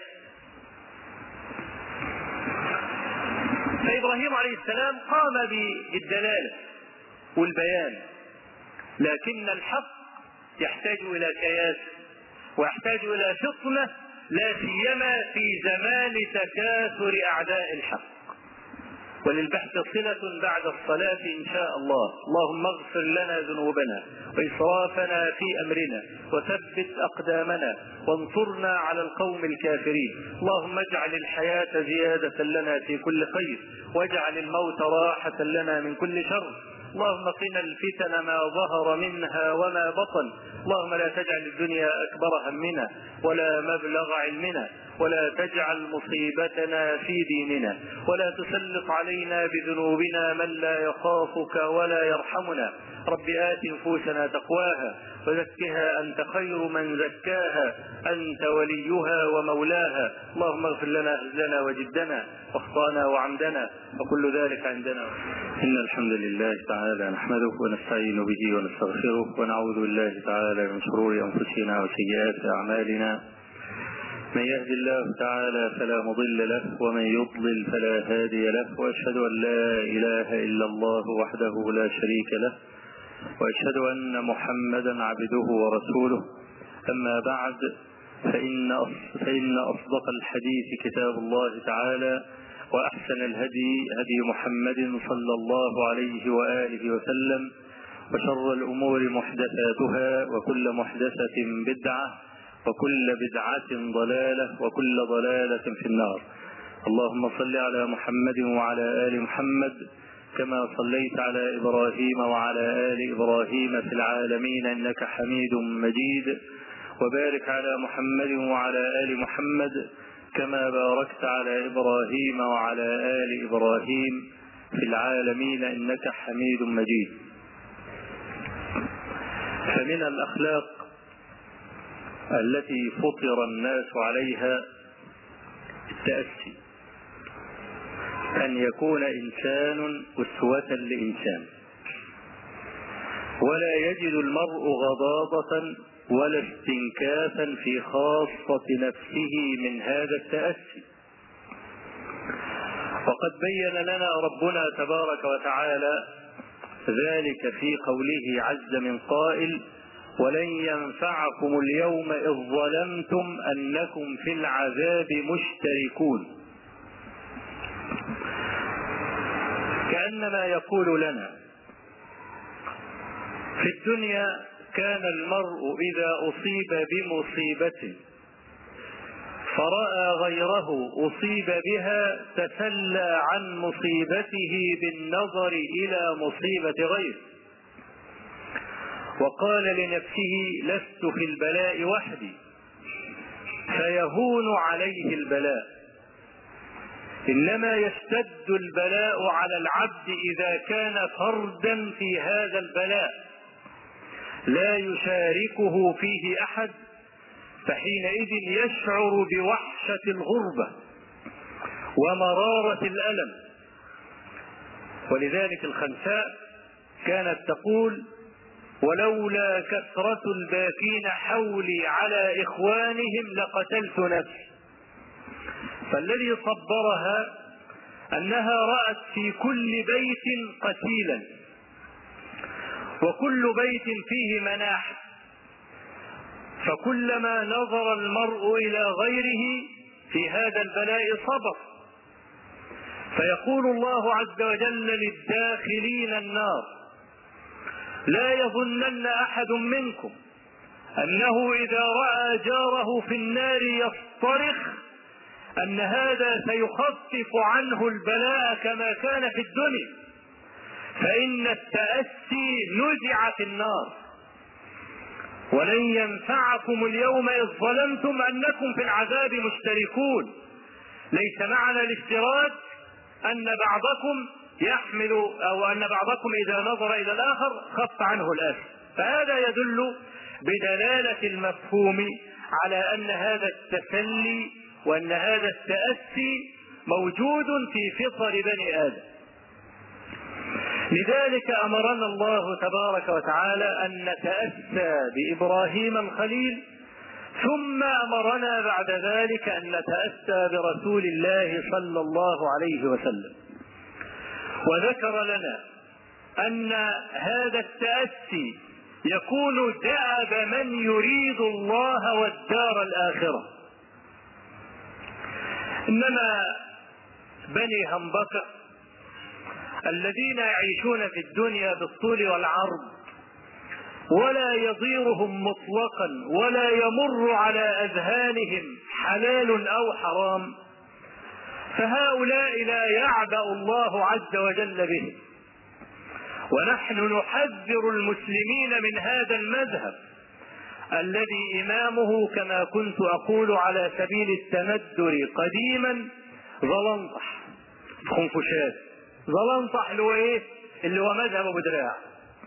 فإبراهيم عليه السلام قام بالدلالة والبيان لكن الحق يحتاج إلى كياس ويحتاج إلى فطنة لا سيما في زمان تكاثر أعداء الحق وللبحث صلة بعد الصلاة إن شاء الله اللهم اغفر لنا ذنوبنا وإسرافنا في أمرنا وثبت أقدامنا وانصرنا على القوم الكافرين اللهم اجعل الحياة زيادة لنا في كل خير واجعل الموت راحة لنا من كل شر اللهم قنا الفتن ما ظهر منها وما بطن اللهم لا تجعل الدنيا أكبر همنا ولا مبلغ علمنا ولا تجعل مصيبتنا في ديننا ولا تسلط علينا بذنوبنا من لا يخافك ولا يرحمنا رب آت نفوسنا تقواها وزكها أنت خير من زكاها أنت وليها ومولاها اللهم اغفر لنا هزلنا وجدنا واخطانا وعمدنا وكل ذلك عندنا إن الحمد لله تعالى نحمده ونستعين به ونستغفره ونعوذ بالله تعالى من شرور أنفسنا وسيئات أعمالنا من يهد الله تعالى فلا مضل له ومن يضلل فلا هادي له وأشهد أن لا إله إلا الله وحده لا شريك له وأشهد أن محمدا عبده ورسوله أما بعد فإن فإن أصدق الحديث كتاب الله تعالى وأحسن الهدي هدي محمد صلى الله عليه وآله وسلم وشر الأمور محدثاتها وكل محدثة بدعة وكل بدعة ضلالة وكل ضلالة في النار اللهم صل على محمد وعلى آل محمد كما صليت على إبراهيم وعلى آل إبراهيم في العالمين إنك حميد مجيد وبارك على محمد وعلى آل محمد كما باركت على إبراهيم وعلى آل إبراهيم في العالمين إنك حميد مجيد فمن الأخلاق التي فطر الناس عليها التأسي أن يكون إنسان أسوة لإنسان ولا يجد المرء غضاضة ولا استنكافا في خاصة نفسه من هذا التأسي وقد بين لنا ربنا تبارك وتعالى ذلك في قوله عز من قائل ولن ينفعكم اليوم إذ ظلمتم أنكم في العذاب مشتركون كأنما يقول لنا في الدنيا كان المرء إذا أصيب بمصيبة فرأى غيره أصيب بها تسلى عن مصيبته بالنظر إلى مصيبة غيره وقال لنفسه لست في البلاء وحدي فيهون عليه البلاء انما يشتد البلاء على العبد اذا كان فردا في هذا البلاء لا يشاركه فيه احد فحينئذ يشعر بوحشه الغربه ومراره الالم ولذلك الخنساء كانت تقول ولولا كثرة الباكين حولي على إخوانهم لقتلت نفسي فالذي صبرها أنها رأت في كل بيت قتيلا وكل بيت فيه مناح فكلما نظر المرء إلى غيره في هذا البلاء صبر فيقول الله عز وجل للداخلين النار لا يظنن احد منكم انه اذا راى جاره في النار يصطرخ ان هذا سيخفف عنه البلاء كما كان في الدنيا فان التاسي نزع في النار ولن ينفعكم اليوم اذ ظلمتم انكم في العذاب مشتركون ليس معنى الاشتراك ان بعضكم يحمل او ان بعضكم اذا نظر الى الاخر خف عنه الاخر فهذا يدل بدلاله المفهوم على ان هذا التسلي وان هذا التاسي موجود في فطر بني ادم لذلك امرنا الله تبارك وتعالى ان نتاسى بابراهيم الخليل ثم امرنا بعد ذلك ان نتاسى برسول الله صلى الله عليه وسلم وذكر لنا ان هذا التاسي يكون دأب من يريد الله والدار الاخره انما بني همبكه الذين يعيشون في الدنيا بالطول والعرض ولا يضيرهم مطلقا ولا يمر على اذهانهم حلال او حرام فهؤلاء لا يعبأ الله عز وجل بهم ونحن نحذر المسلمين من هذا المذهب الذي إمامه كما كنت أقول على سبيل التندر قديما ظلنطح خنفشات ظلنطح اللي هو ايه اللي هو مذهب ابو دراع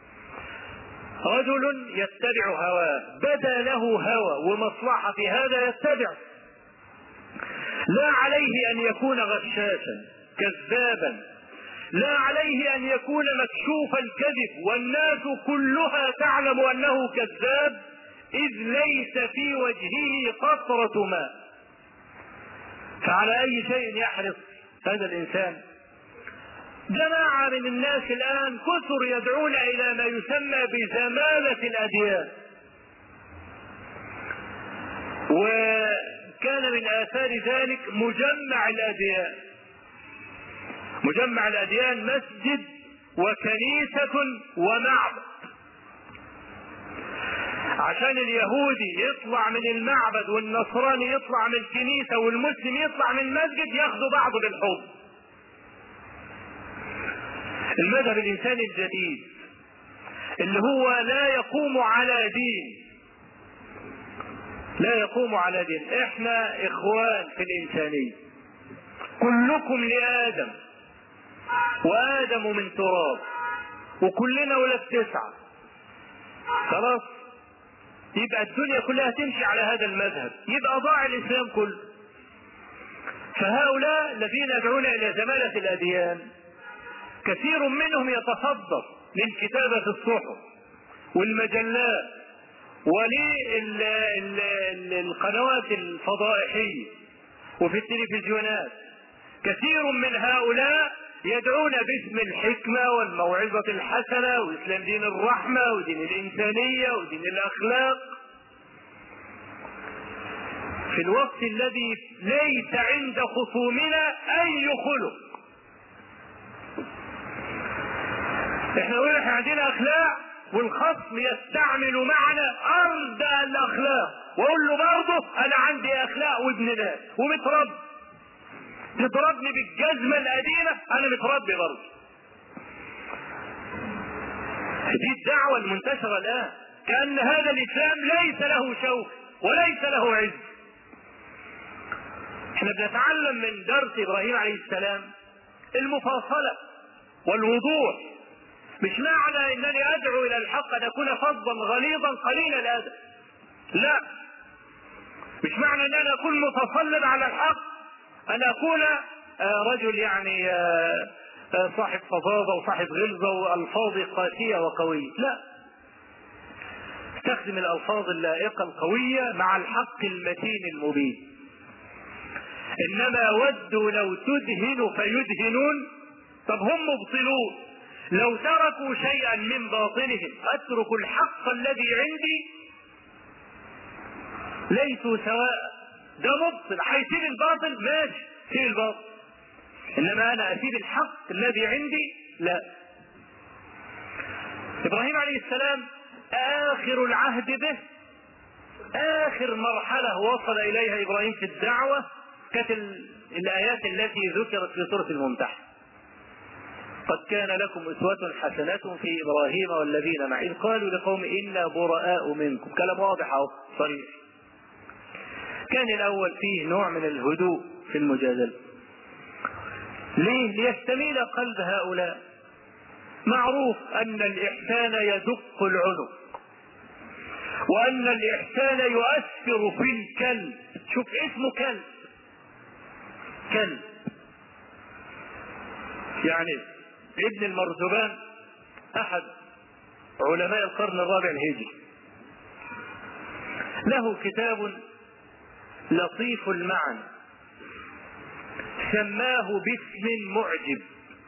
رجل يتبع هواه بدا له هوى ومصلحة في هذا يتبع لا عليه ان يكون غشاشا كذابا لا عليه ان يكون مكشوف الكذب والناس كلها تعلم انه كذاب اذ ليس في وجهه قطره ماء فعلى اي شيء يحرص هذا الانسان جماعه من الناس الان كثر يدعون الى ما يسمى بزماله الاديان وكان من آثار ذلك مجمع الأديان مجمع الأديان مسجد وكنيسة ومعبد عشان اليهودي يطلع من المعبد والنصراني يطلع من الكنيسة والمسلم يطلع من المسجد ياخدوا بعض بالحب المذهب الإنساني الجديد اللي هو لا يقوم على دين لا يقوم على دين احنا اخوان في الانسانية كلكم لآدم وآدم من تراب وكلنا ولاد تسعة خلاص يبقى الدنيا كلها تمشي على هذا المذهب يبقى ضاع الإسلام كله فهؤلاء الذين يدعون إلى زمالة الأديان كثير منهم يتصدر للكتابة في الصحف والمجلات وللقنوات الفضائحية وفي التلفزيونات كثير من هؤلاء يدعون باسم الحكمة والموعظة الحسنة وإسلام دين الرحمة ودين الإنسانية ودين الأخلاق في الوقت الذي ليس عند خصومنا أي خلق احنا نقول احنا عندنا أخلاق والخصم يستعمل معنا أردى الأخلاق وأقول له برضه أنا عندي أخلاق وابن ناس ومتربي تضربني بالجزمة القديمة أنا متربي برضه دي الدعوة المنتشرة الآن كأن هذا الإسلام ليس له شوك وليس له عز احنا بنتعلم من درس إبراهيم عليه السلام المفاصلة والوضوح مش معنى انني ادعو الى الحق ان اكون فظا غليظا قليل الادب لا مش معنى ان انا اكون متصلب على الحق ان اكون رجل يعني صاحب فظاظه وصاحب غلظه والفاظي قاسيه وقويه لا استخدم الالفاظ اللائقه القويه مع الحق المتين المبين انما ودوا لو تدهن فيدهنون طب هم مبطلون لو تركوا شيئا من باطنهم اترك الحق الذي عندي ليسوا سواء ده مبطل هيسيب الباطل ماشي سيب الباطل انما انا اسيب الحق الذي عندي لا ابراهيم عليه السلام اخر العهد به اخر مرحله وصل اليها ابراهيم في الدعوه كانت الايات التي ذكرت في سوره الممتحنه قد كان لكم أسوة حسنة في إبراهيم والذين معه إذ قالوا لقوم إنا براء منكم كلام واضح أهو صريح كان الأول فيه نوع من الهدوء في المجادلة ليه؟ ليستميل قلب هؤلاء معروف أن الإحسان يدق العنق وأن الإحسان يؤثر في الكلب شوف اسمه كلب كلب يعني ابن المرزبان احد علماء القرن الرابع الهجري له كتاب لطيف المعنى سماه باسم معجب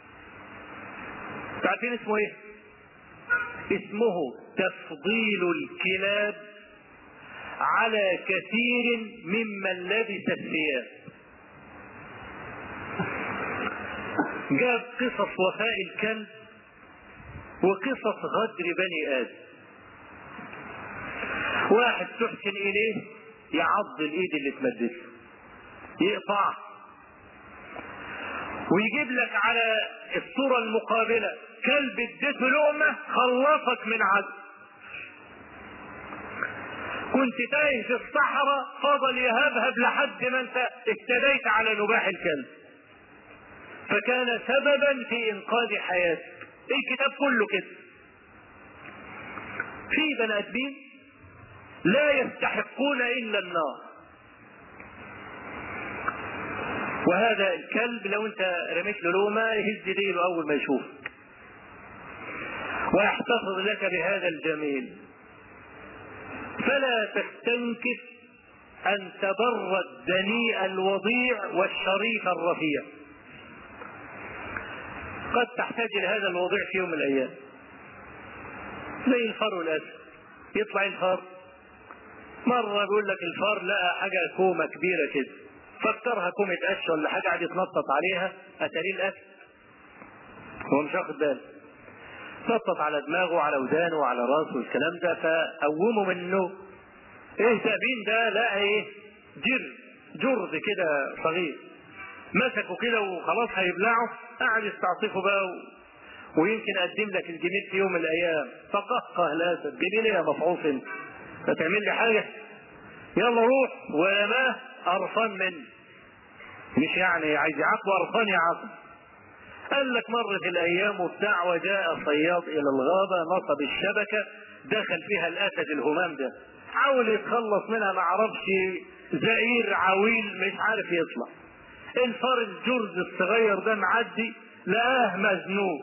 تعرفين اسمه ايه اسمه تفضيل الكلاب على كثير ممن لبس الثياب جاب قصص وفاء الكلب وقصص غدر بني ادم واحد تحسن اليه يعض الايد اللي تمدته يقطعها ويجيب لك على الصورة المقابلة كلب اديته لقمة خلصك من عدل كنت تايه في الصحراء فضل يهبهب لحد ما انت اهتديت على نباح الكلب فكان سببا في انقاذ حياتك الكتاب كله كده في بني ادمين لا يستحقون الا النار وهذا الكلب لو انت رميت له لومه يهز ديله اول ما يشوفك ويحتفظ لك بهذا الجميل فلا تستنكف ان تبر الدنيء الوضيع والشريف الرفيع قد تحتاج الى هذا الوضيع في يوم من الايام زي الفار والاسد يطلع الفار مرة بيقول لك الفار لقى حاجة كومة كبيرة كده فكرها كومة قش ولا حاجة قاعد يتنطط عليها أتاريه الأسد هو مش واخد باله نطط على دماغه وعلى ودانه وعلى راسه والكلام ده فقوموا منه ايه تأبين ده لقى ايه جر جرد كده صغير مسكه كده وخلاص هيبلعه قعد يستعطفه بقى و... ويمكن اقدم لك الجميل في يوم من الايام فقهقه الاسد جميل يا مفعوص انت فتعمل لي حاجه يلا روح ورماه قرفان مني مش يعني عايز يعاقبه قرفان يعاقبه قال لك مرت الايام وبتاع وجاء صياد الى الغابه نصب الشبكه دخل فيها الاسد الهمام ده حاول يتخلص منها ما عرفش زئير عويل مش عارف يطلع الفار الجرز الصغير ده معدي لقاه مزنوق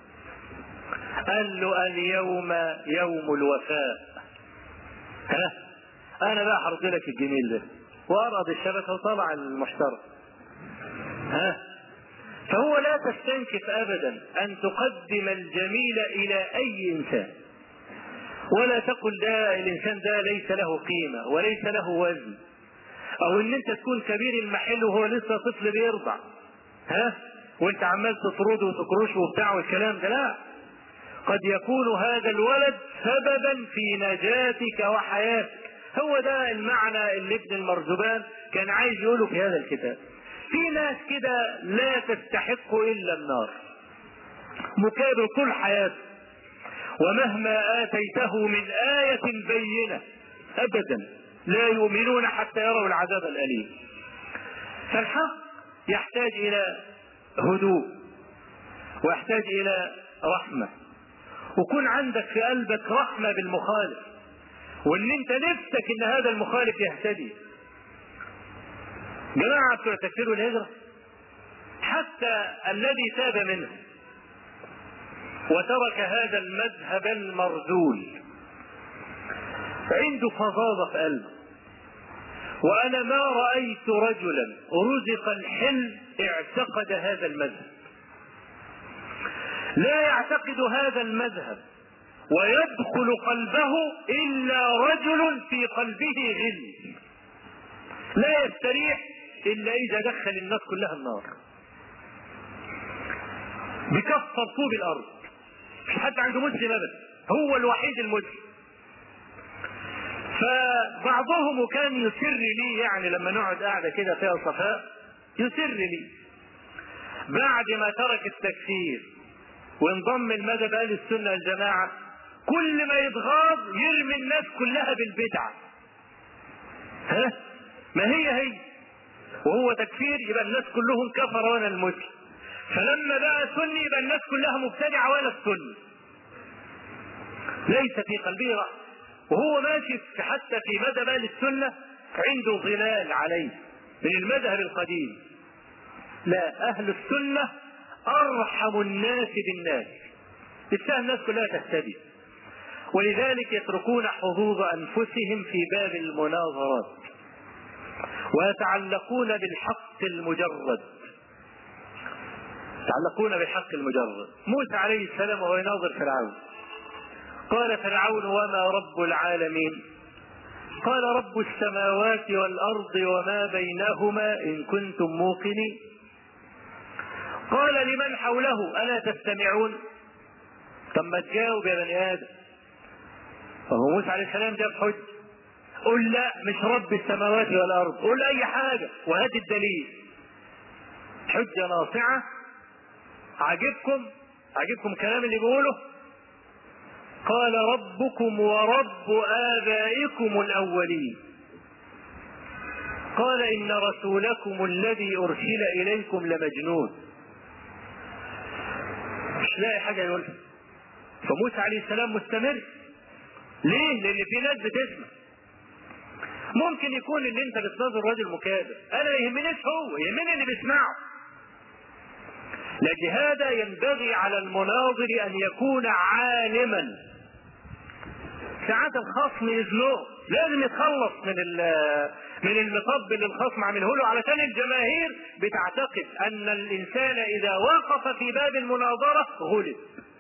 قال له اليوم يوم الوفاء ها انا بقى هرد لك الجميل ده وارض الشبكه وطلع المحترم ها فهو لا تستنكف ابدا ان تقدم الجميل الى اي انسان ولا تقل ده الانسان ده ليس له قيمه وليس له وزن او ان انت تكون كبير المحل وهو لسه طفل بيرضع ها وانت عمال تطرده وتكرشه وبتاع والكلام ده لا قد يكون هذا الولد سببا في نجاتك وحياتك هو ده المعنى اللي ابن المرزبان كان عايز يقوله في هذا الكتاب في ناس كده لا تستحق الا النار مكابر طول حياته ومهما اتيته من ايه بينه ابدا لا يؤمنون حتى يروا العذاب الاليم فالحق يحتاج الى هدوء ويحتاج الى رحمه وكون عندك في قلبك رحمه بالمخالف وان انت نفسك ان هذا المخالف يهتدي جماعه بتوع تكفير الهجره حتى الذي تاب منه وترك هذا المذهب المرذول عنده فظاظه في قلبه وانا ما رايت رجلا رزق الحلم اعتقد هذا المذهب لا يعتقد هذا المذهب ويدخل قلبه الا رجل في قلبه غل لا يستريح الا اذا دخل الناس كلها النار بكفر طوب الارض مش حد عنده مسلم ابدا هو الوحيد المسلم فبعضهم كان يسر لي يعني لما نقعد قاعده كده فيها صفاء يسر لي بعد ما ترك التكفير وانضم المذهب اهل السنه والجماعه كل ما يتغاض يرمي الناس كلها بالبدعه ها ما هي هي وهو تكفير يبقى الناس كلهم كفر وانا المسلم فلما بقى سني يبقى الناس كلها مبتدعه وانا السني ليس في قلبه رأي وهو ماشي في حتى في مذهب اهل السنه عنده ظلال عليه من المذهب القديم لا اهل السنه ارحم الناس بالناس تستاهل الناس كلها تهتدي ولذلك يتركون حظوظ انفسهم في باب المناظرات ويتعلقون بالحق المجرد يتعلقون بالحق المجرد موسى عليه السلام وهو يناظر فرعون قال فرعون وما رب العالمين قال رب السماوات والارض وما بينهما ان كنتم موقنين قال لمن حوله الا تستمعون طب ما تجاوب يا بني ادم فهو موسى عليه السلام جاب حج قل لا مش رب السماوات والارض قل اي حاجه وهات الدليل حجه ناصعه عجبكم عجبكم الكلام اللي بيقوله قال ربكم ورب آبائكم الأولين قال إن رسولكم الذي أرسل إليكم لمجنون مش لاقي حاجة يقولها فموسى عليه السلام مستمر ليه؟ لأن في ناس بتسمع ممكن يكون اللي انت بتناظر راجل مكابر انا ما يهمنيش هو يهمني اللي بيسمعه لكن هذا ينبغي على المناظر ان يكون عالما ساعات الخصم يزنقه لازم يتخلص من من المطب اللي الخصم عامله له علشان الجماهير بتعتقد ان الانسان اذا وقف في باب المناظره غلب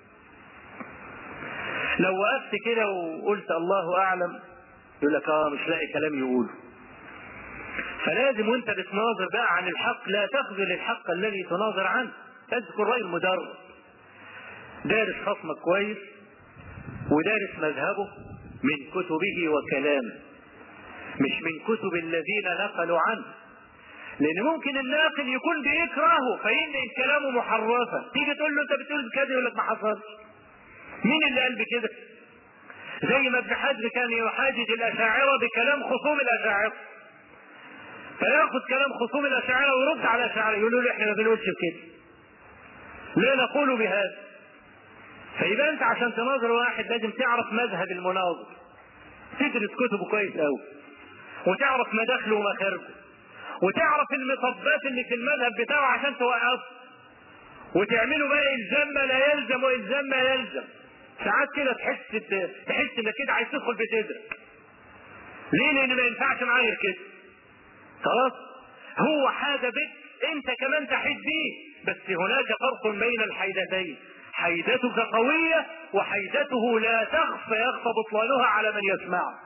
لو وقفت كده وقلت الله اعلم يقول لك اه مش لاقي كلام يقوله فلازم وانت بتناظر بقى عن الحق لا تخذل الحق الذي تناظر عنه تذكر راي المدرب دارس خصمك كويس ودارس مذهبه من كتبه وكلامه مش من كتب الذين نقلوا عنه لان ممكن الناقل يكون بيكرهه فينقل كلامه محرفا تيجي تقول له انت بتقول كذا يقول لك ما حصلش مين اللي قال بكده زي ما ابن حزم كان يحاجج الاشاعره بكلام خصوم الاشاعره فياخذ كلام خصوم الاشاعره ويرد على الاشاعره يقولوا له احنا ما بنقولش بكده لا نقول بهذا فيبقى انت عشان تناظر واحد لازم تعرف مذهب المناظر تدرس كتبه كويس قوي وتعرف مداخله ومخارجه وتعرف المطبات اللي في المذهب بتاعه عشان توقفه وتعمله بقى الزام ما لا يلزم والزام ما يلزم ساعات كده تحس تحس انك كده عايز تدخل بصدرك ليه لان ما ينفعش معاه غير كده خلاص هو حاجه بك انت كمان تحيد بيه بس هناك فرق بين الحيدتين حيدتك قوية وحيدته لا تخفى يخفى بطلانها على من يسمعه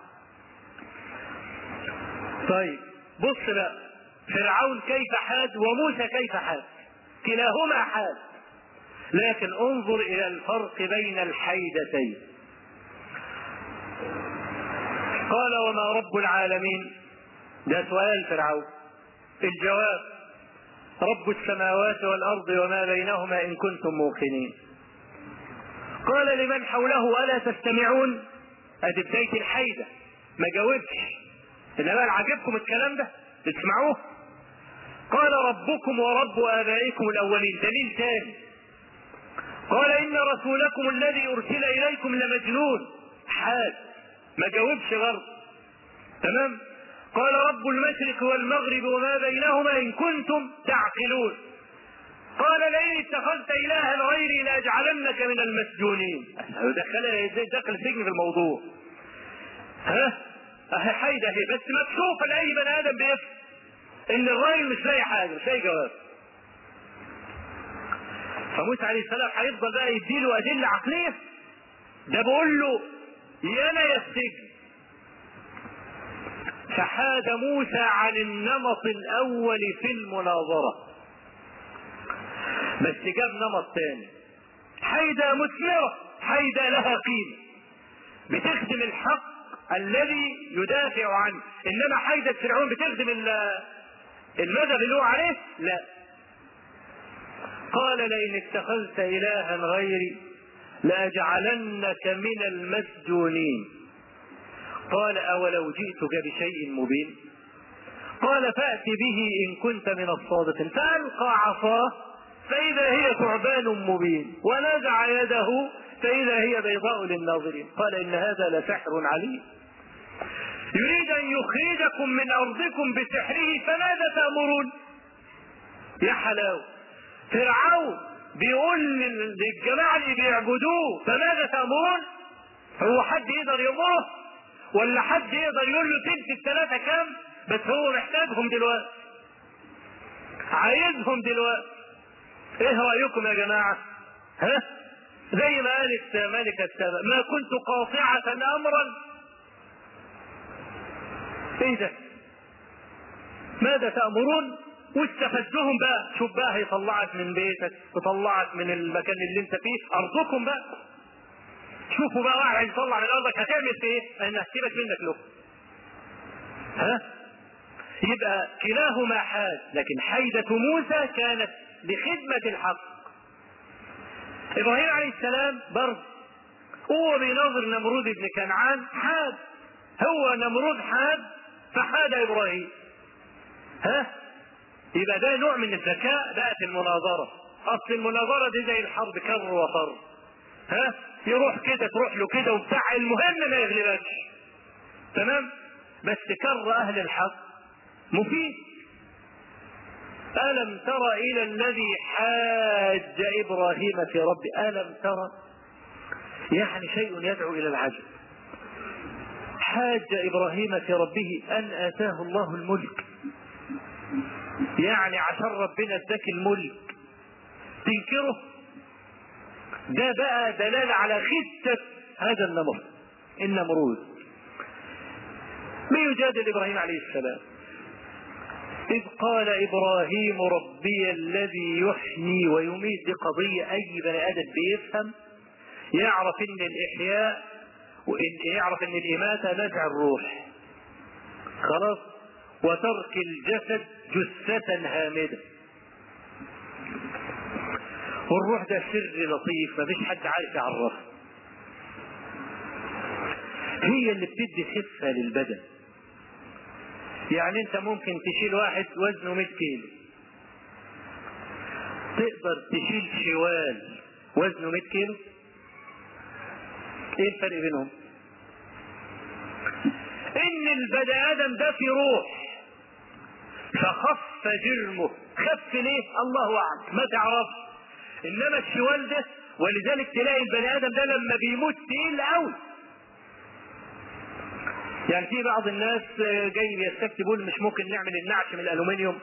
طيب بص بقى فرعون كيف حاد وموسى كيف حاد كلاهما حاد لكن انظر الى الفرق بين الحيدتين قال وما رب العالمين ده سؤال فرعون الجواب رب السماوات والارض وما بينهما ان كنتم موقنين قال لمن حوله الا تستمعون ادي بدايه الحيده ما جاوبش انما عجبكم الكلام ده تسمعوه قال ربكم ورب ابائكم الاولين دليل ثاني قال ان رسولكم الذي ارسل اليكم لمجنون حاد ما جاوبش غرب تمام قال رب المشرق والمغرب وما بينهما ان كنتم تعقلون قال لئن اتخذت الها غيري لاجعلنك من المسجونين دخل ازاي دخل سجن في الموضوع ها اهي حيده اهي بس مكشوفه لاي بني ادم بيفهم ان الراجل مش لاقي حاجه مش لاقي جواب فموسى عليه السلام هيفضل بقى يديله ادله عقليه ده بيقول له يا انا يا السجن فحاد موسى عن النمط الاول في المناظره بس جاب نمط تاني حيدة مثمرة حيدة لها قيمة بتخدم الحق الذي يدافع عنه انما حيدة فرعون بتخدم المذهب اللي هو عليه لا قال لئن اتخذت الها غيري لاجعلنك من المسجونين قال اولو جئتك بشيء مبين قال فات به ان كنت من الصادقين فالقى عصاه فإذا هي ثعبان مبين ونزع يده فإذا هي بيضاء للناظرين قال إن هذا لسحر عليم يريد أن يخرجكم من أرضكم بسحره فماذا تأمرون يا حلاوة فرعون بيقول للجماعة اللي بيعبدوه فماذا تأمرون هو حد يقدر يأمره ولا حد يقدر يقول له تلت الثلاثة كام بس هو محتاجهم دلوقتي عايزهم دلوقتي ايه رايكم يا جماعه ها زي ما قالت ملكة سبا ما كنت قاطعة امرا ايه ده ماذا تأمرون واستفزهم بقى شوف بقى هيطلعك من بيتك يطلعك من المكان اللي انت فيه ارضكم بقى شوفوا بقى واحد هيطلع من ارضك هتعمل في ايه؟ انا هسيبك منك له ها يبقى كلاهما حاد لكن حيدة موسى كانت لخدمة الحق إبراهيم عليه السلام برضه هو بيناظر نمرود بن كنعان حاد هو نمرود حاد فحاد إبراهيم ها يبقى ده نوع من الذكاء بقى في المناظرة أصل المناظرة دي زي الحرب كر وفر ها يروح كده تروح له كده وبتاع المهم ما يغلبكش تمام بس كر أهل الحق مفيد ألم تر إلى الذي حاج إبراهيم في ربه ألم ترى يعني شيء يدعو إلى العجب حاج إبراهيم في ربه أن آتاه الله الملك يعني عشان ربنا اداك الملك تنكره ده بقى دلالة على خسة هذا النمر النمرود بيجادل إبراهيم عليه السلام إذ قال إبراهيم ربي الذي يحيي ويميت دي قضية أي بني آدم بيفهم يعرف إن الإحياء وإن يعرف إن الإماتة نزع الروح خلاص وترك الجسد جثة هامدة والروح ده سر لطيف مفيش حد عارف يعرفه هي اللي بتدي خفة للبدن يعني انت ممكن تشيل واحد وزنه 100 كيلو تقدر تشيل شوال وزنه 100 كيلو ايه الفرق بينهم ان البني ادم ده في روح فخف جرمه خف ليه الله اعلم ما تعرفش انما الشوال ده ولذلك تلاقي البني ادم ده لما بيموت تقيل قوي يعني في بعض الناس جاي بيستكتب يقول مش ممكن نعمل النعش من الالومنيوم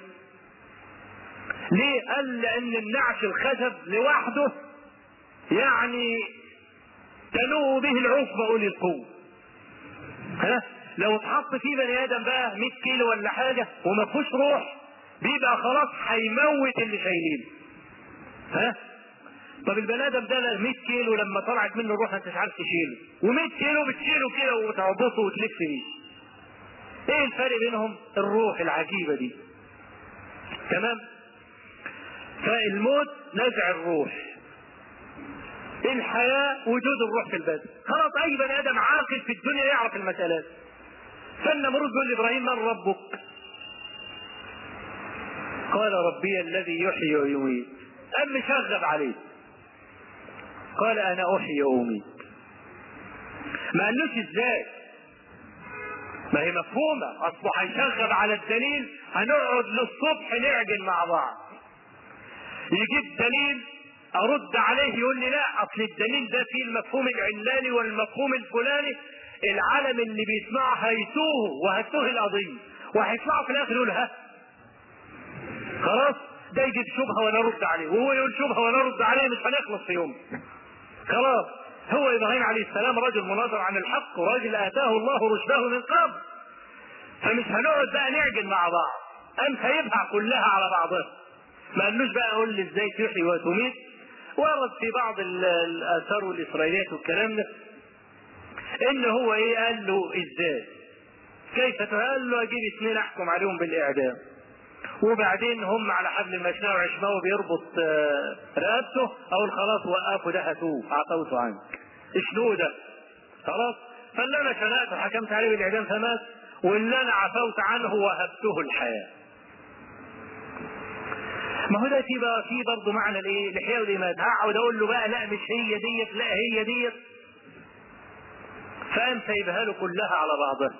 ليه قال لان النعش الخشب لوحده يعني تنوء به العوف بقول القوة ها لو اتحط فيه بني ادم بقى 100 كيلو ولا حاجة وما فيهوش روح بيبقى خلاص هيموت اللي شايلينه ها طب البني ادم ده 100 كيلو لما طلعت منه الروح انت مش عارف تشيله و100 كيلو بتشيله كده وتعبطه وتلف بيه ايه الفرق بينهم الروح العجيبه دي تمام فالموت نزع الروح الحياة وجود الروح في البدن خلاص أي بني آدم عاقل في الدنيا يعرف المسألة فالنمرود بيقول لإبراهيم من ربك قال ربي الذي يحيي ويميت قام مشغب عليه قال أنا أحيي وأميت ما قالوش إزاي ما هي مفهومة أصله هيشغب على الدليل هنقعد للصبح نعجن مع بعض يجيب دليل ارد عليه يقول لي لا اصل الدليل ده فيه المفهوم العلاني والمفهوم الفلاني العالم اللي بيسمعه هيتوه وهتوه القضيه وهيطلعوا في الاخر يقول ها خلاص ده يجيب شبهه وانا ارد عليه وهو يقول شبهه وانا ارد عليه مش هنخلص في يوم خلاص هو ابراهيم عليه السلام رجل مناظر عن الحق وراجل اتاه الله رشده من قبل فمش هنقعد بقى نعجن مع بعض قام سايبها كلها على بعضها ما قالوش بقى قول لي ازاي تحيي وتميت ورد في بعض الاثار والاسرائيليات والكلام ده ان هو ايه قال له ازاي كيف قال له اجيب اثنين احكم عليهم بالاعدام وبعدين هم على حبل المشنقه وعشماوي بيربط رقبته اقول خلاص وقفوا ده هاتوه عطوته عنك اشنوه ده خلاص فاللي انا شنقته حكمت عليه بالاعدام فمات واللي انا عفوت عنه وهبته الحياه ما هو ده في بقى في برضه معنى الايه؟ الاحياء والايمان هقعد اقول له بقى لا مش هي ديت لا هي ديت فقام سايبها له كلها على بعضها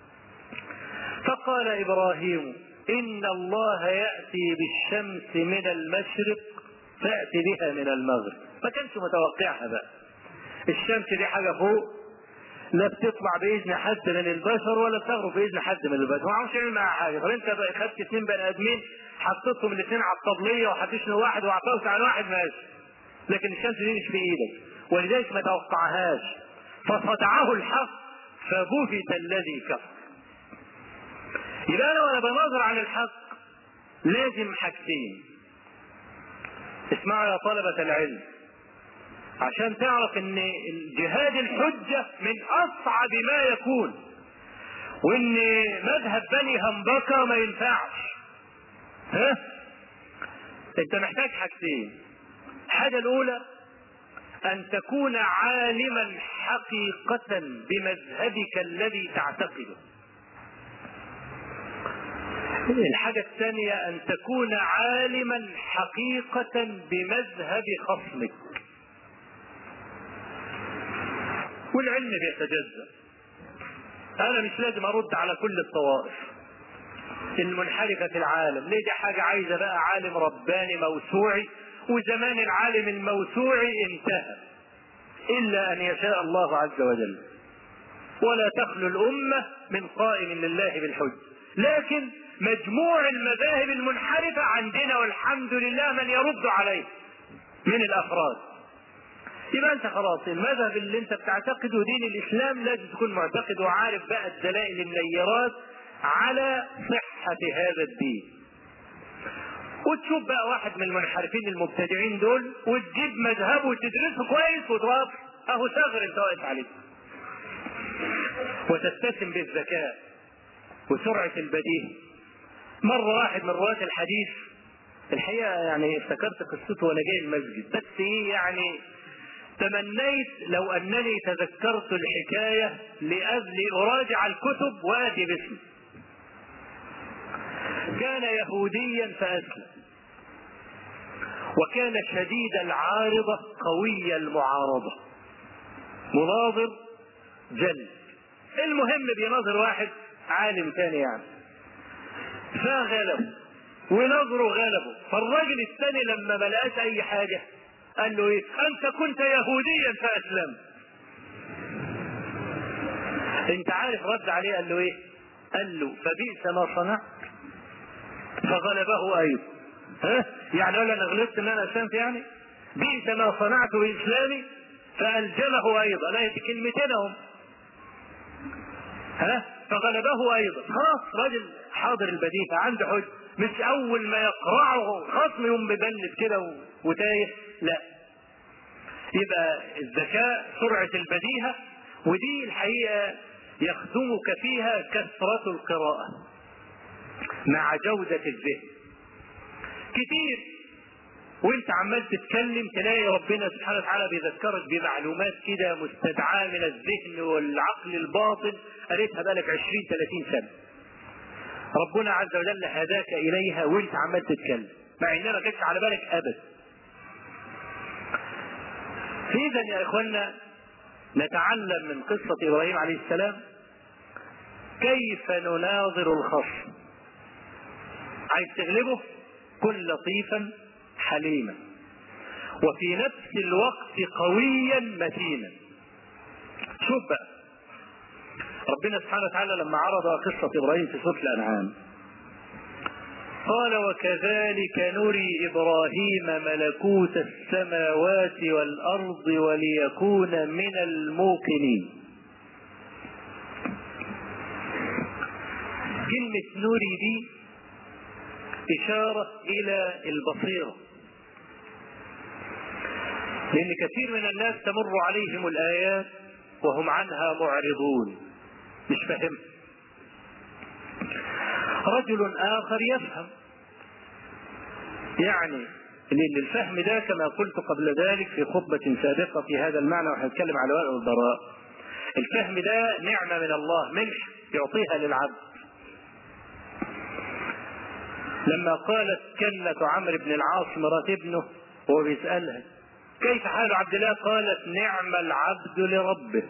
فقال ابراهيم ان الله ياتي بالشمس من المشرق فاتي بها من المغرب ما كانش متوقعها بقى الشمس دي حاجه فوق لا بتطلع باذن حد من البشر ولا بتغرب باذن حد من البشر ما عارفش يعمل معاها حاجه طب انت بقى خدت اثنين بني ادمين حطيتهم الاثنين على الطبليه وحطيتني واحد واعطوت عن واحد ماشي لكن الشمس دي مش في ايدك ولذلك ما توقعهاش فصدعه الحق فبهت الذي كفر يبقى انا وانا بناظر عن الحق لازم حاجتين اسمعوا يا طلبة العلم عشان تعرف ان الجهاد الحجة من اصعب ما يكون وان مذهب بني همبكة ما ينفعش ها انت محتاج حاجتين الحاجة الاولى ان تكون عالما حقيقة بمذهبك الذي تعتقده الحاجة الثانية أن تكون عالما حقيقة بمذهب خصمك والعلم بيتجزأ انا مش لازم ارد على كل الطوائف المنحرفة في العالم ليه دي حاجة عايزة بقى عالم رباني موسوعي وزمان العالم الموسوعي انتهى إلا أن يشاء الله عز وجل ولا تخلو الأمة من قائم لله بالحج لكن مجموع المذاهب المنحرفة عندنا والحمد لله من يرد عليه من الأفراد يبقى انت خلاص المذهب اللي انت بتعتقده دين الاسلام لازم تكون معتقد وعارف بقى الدلائل النيرات على صحة هذا الدين وتشوف بقى واحد من المنحرفين المبتدعين دول وتجيب مذهبه وتدرسه كويس وتوقف اهو ثغر انت واقف عليه وتتسم بالذكاء وسرعة البديهة مرة واحد من رواة الحديث الحقيقة يعني افتكرت قصته وانا جاي المسجد بس ايه يعني تمنيت لو انني تذكرت الحكاية لأجل أراجع الكتب وآتي باسمه كان يهوديا فأسلم وكان شديد العارضة قوي المعارضة مناظر جل المهم بيناظر واحد عالم تاني يعني فغلبه ونظره غلبه فالراجل الثاني لما ما لقاش اي حاجه قال له ايه انت كنت يهوديا فاسلمت انت عارف رد عليه قال له ايه قال له فبئس ما صنعت فغلبه ايضا ها يعني ولا انا غلطت ان انا اسلمت يعني بئس ما صنعت باسلامي فالجمه ايضا لا كلمتين هم ها فغلبه ايضا خلاص راجل حاضر البديهه عنده حج مش اول ما يقرعه خصم يوم مبلد كده وتايه لا يبقى الذكاء سرعه البديهه ودي الحقيقه يخدمك فيها كثره القراءه مع جوده الذهن كتير وانت عمال تتكلم تلاقي ربنا سبحانه وتعالى بيذكرك بمعلومات كده مستدعاه من الذهن والعقل الباطن قريتها بالك 20 30 سنه. ربنا عز وجل هداك اليها وانت عمال تتكلم مع انها ما كانتش على بالك ابدا. اذا يا اخوانا نتعلم من قصه ابراهيم عليه السلام كيف نناظر الخصم. عايز تغلبه؟ كن لطيفا حليما وفي نفس الوقت قويا متينا شوف بقى ربنا سبحانه وتعالى لما عرض قصة إبراهيم في سورة الأنعام قال وكذلك نري إبراهيم ملكوت السماوات والأرض وليكون من الموقنين كلمة نري دي إشارة إلى البصيرة لأن كثير من الناس تمر عليهم الآيات وهم عنها معرضون مش فاهم رجل آخر يفهم يعني لأن الفهم ده كما قلت قبل ذلك في خطبة سابقة في هذا المعنى وهنتكلم على الولاء والبراء الفهم ده نعمة من الله منح يعطيها للعبد لما قالت كلمة عمرو بن العاص مرات ابنه وهو بيسألها كيف حال عبد الله قالت نعم العبد لربه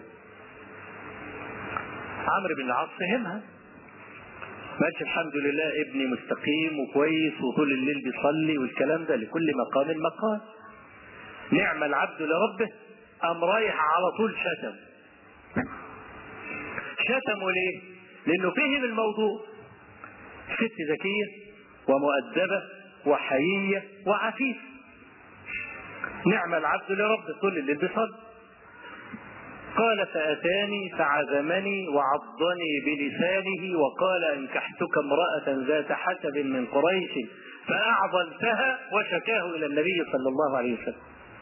عمرو بن العاص فهمها ماشي الحمد لله ابني مستقيم وكويس وطول الليل بيصلي والكلام ده لكل مقام مقام نعم العبد لربه قام رايح على طول شتم شتمه ليه؟ لانه فهم الموضوع ست ذكيه ومؤدبة وحيية وعفيفة نعم العبد لرب طول الليل بيصلي قال فأتاني فعزمني وعضني بلسانه وقال أنكحتك امرأة ذات حسب من قريش فأعظمتها وشكاه إلى النبي صلى الله عليه وسلم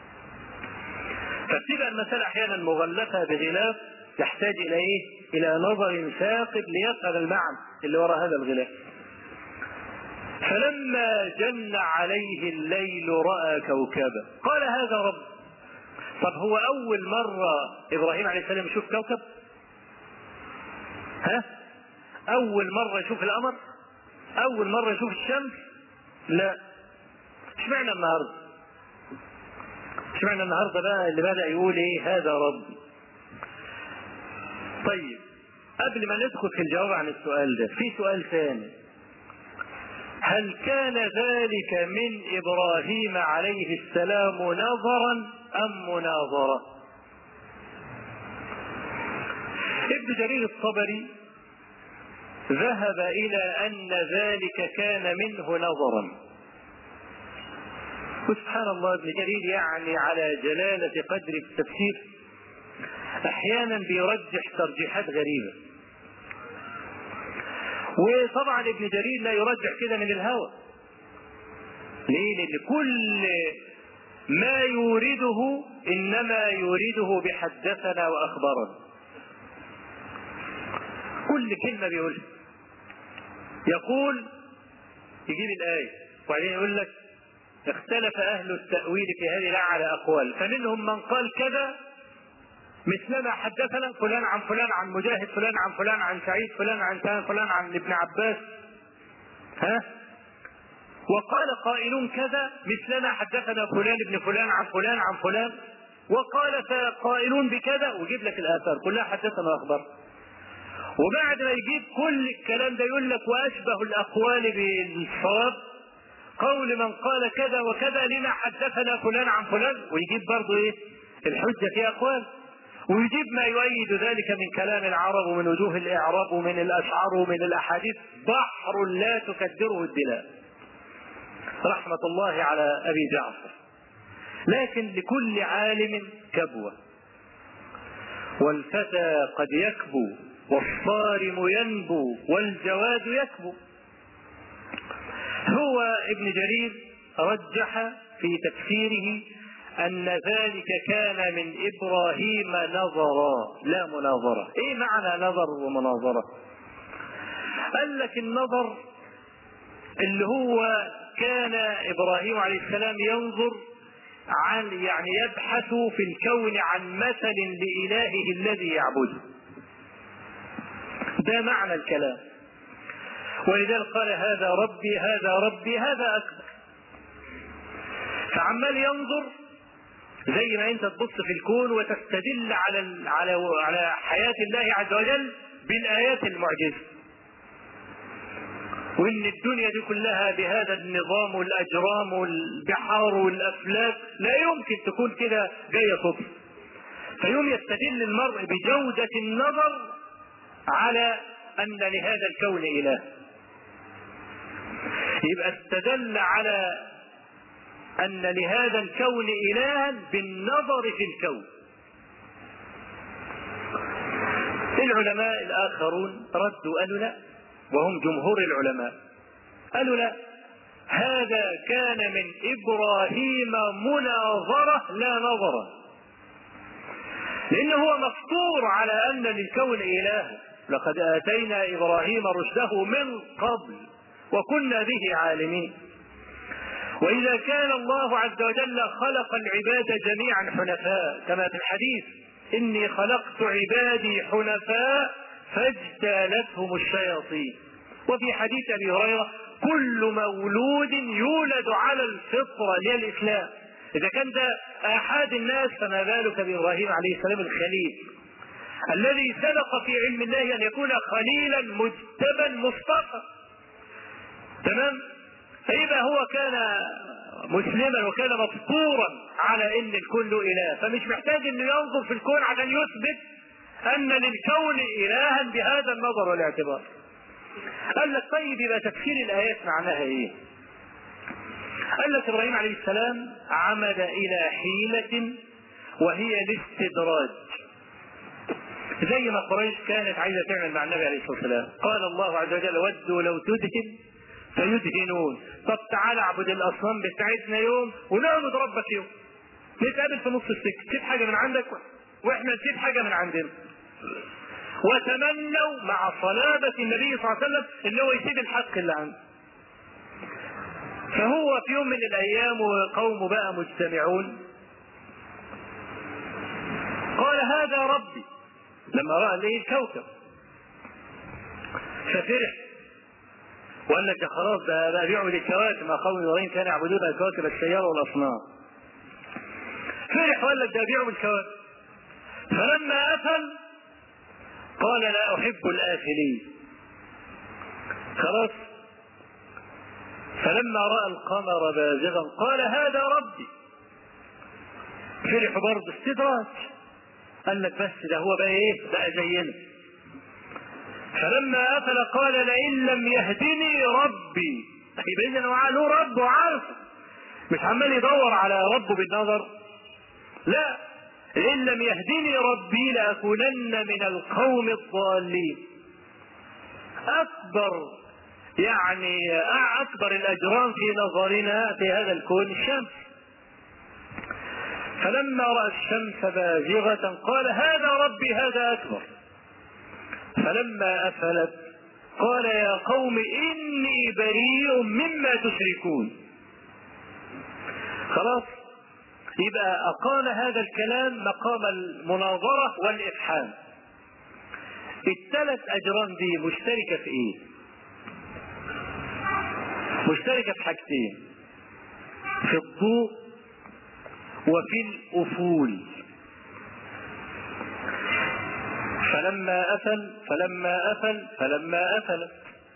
فبتبقى المسألة أحيانا مغلفة بغلاف يحتاج إلى إيه؟ إلى نظر ثاقب ليفهم المعنى اللي وراء هذا الغلاف فلما جن عليه الليل راى كوكبا قال هذا رب طب هو اول مره ابراهيم عليه السلام يشوف كوكب ها اول مره يشوف القمر اول مره يشوف الشمس لا اشمعنى النهارده اشمعنى النهارده بقى اللي بدا يقول ايه هذا ربي طيب قبل ما ندخل في الجواب عن السؤال ده في سؤال ثاني هل كان ذلك من ابراهيم عليه السلام نظرا ام مناظره ابن جرير الطبري ذهب الى ان ذلك كان منه نظرا وسبحان الله ابن جرير يعني على جلاله قدر التفسير احيانا بيرجح ترجيحات غريبه وطبعا ابن جرير لا يرجح كده من الهوى ليه لان كل ما يورده انما يورده بحدثنا واخبرنا كل كلمه بيقولها يقول يجيب الايه وبعدين يقول لك اختلف اهل التاويل في هذه الايه على اقوال فمنهم من قال كذا مثلما حدثنا فلان عن فلان عن مجاهد فلان عن فلان عن سعيد فلان عن فلان فلان عن ابن عباس ها وقال قائلون كذا مثلنا حدثنا فلان ابن فلان عن فلان عن فلان وقال قائلون بكذا ويجيب لك الاثار كلها حدثنا اخبار وبعد ما يجيب كل الكلام ده يقول لك واشبه الاقوال بالصواب قول من قال كذا وكذا لما حدثنا فلان عن فلان ويجيب برضه ايه الحجه في اقوال ويجيب ما يؤيد ذلك من كلام العرب ومن وجوه الاعراب ومن الاشعار ومن الاحاديث بحر لا تكدره الدلاء رحمه الله على ابي جعفر لكن لكل عالم كبوه والفتى قد يكبو والصارم ينبو والجواد يكبو هو ابن جرير رجح في تفسيره أن ذلك كان من إبراهيم نظرا لا مناظرة إيه معنى نظر ومناظرة قال لك النظر اللي هو كان إبراهيم عليه السلام ينظر عن يعني يبحث في الكون عن مثل لإلهه الذي يعبده ده معنى الكلام ولذلك قال هذا ربي هذا ربي هذا أكبر فعمال ينظر زي ما انت تبص في الكون وتستدل على على على حياه الله عز وجل بالايات المعجزه. وان الدنيا دي كلها بهذا النظام والاجرام والبحار والافلاك لا يمكن تكون كده جايه صدفه. فيوم يستدل المرء بجوده النظر على ان لهذا الكون اله. يبقى استدل على أن لهذا الكون إلها بالنظر في الكون العلماء الآخرون ردوا قالوا لا وهم جمهور العلماء قالوا لا هذا كان من إبراهيم مناظرة لا نظرة لأنه هو مفطور على أن للكون إله لقد آتينا إبراهيم رشده من قبل وكنا به عالمين وإذا كان الله عز وجل خلق العباد جميعا حنفاء كما في الحديث إني خلقت عبادي حنفاء فاجتالتهم الشياطين وفي حديث أبي هريرة كل مولود يولد على الفطرة للإسلام إذا كان ده آحاد الناس فما بالك بإبراهيم عليه السلام الخليل الذي سبق في علم الله أن يكون خليلا مجتبا مصطفى تمام فإذا هو كان مسلما وكان مفطورا على ان الكون له اله فمش محتاج انه ينظر في الكون عشان يثبت ان للكون الها بهذا النظر والاعتبار قال لك طيب يبقى تفسير الايات معناها ايه قال لك ابراهيم عليه السلام عمد الى حيله وهي الاستدراج زي ما قريش كانت عايزه تعمل مع النبي عليه الصلاه والسلام قال الله عز وجل ودوا لو تدهن فيدهنون طب تعالى اعبد الاصنام بتاعتنا يوم ونعبد ربك يوم نتقابل في نص السكه تجيب حاجه من عندك واحنا نجيب حاجه من عندنا وتمنوا مع صلابة النبي صلى الله عليه وسلم ان هو يسيب الحق اللي عنده. فهو في يوم من الايام وقومه بقى مجتمعون قال هذا ربي لما راى ليه الكوكب ففرح وقال لك خلاص ده بقى بيعبد الكواكب ما قوم ابراهيم كانوا يعبدون الكواكب السياره والاصنام فرح وقال لك ده بيعبد الكواكب فلما افل قال لا أحب الآفلين خلاص فلما رأى القمر بازغا قال هذا ربي فرح برضه استدراج قال لك بس ده هو بقى ايه بقى زينا فلما افل قال لئن لم يهدني ربي يبقى اذا هو له رب وعارفه مش عمال يدور على ربه بالنظر لا لئن لم يهدني ربي لاكونن من القوم الضالين اكبر يعني اكبر الاجرام في نظرنا في هذا الكون الشمس فلما راى الشمس بازغه قال هذا ربي هذا اكبر فلما افلت قال يا قوم اني بريء مما تشركون خلاص يبقى اقام هذا الكلام مقام المناظره والافحام الثلاث اجرام دي مشتركه في ايه مشتركه في حاجتين في الضوء وفي الافول فلما أفل فلما أفل فلما أفلت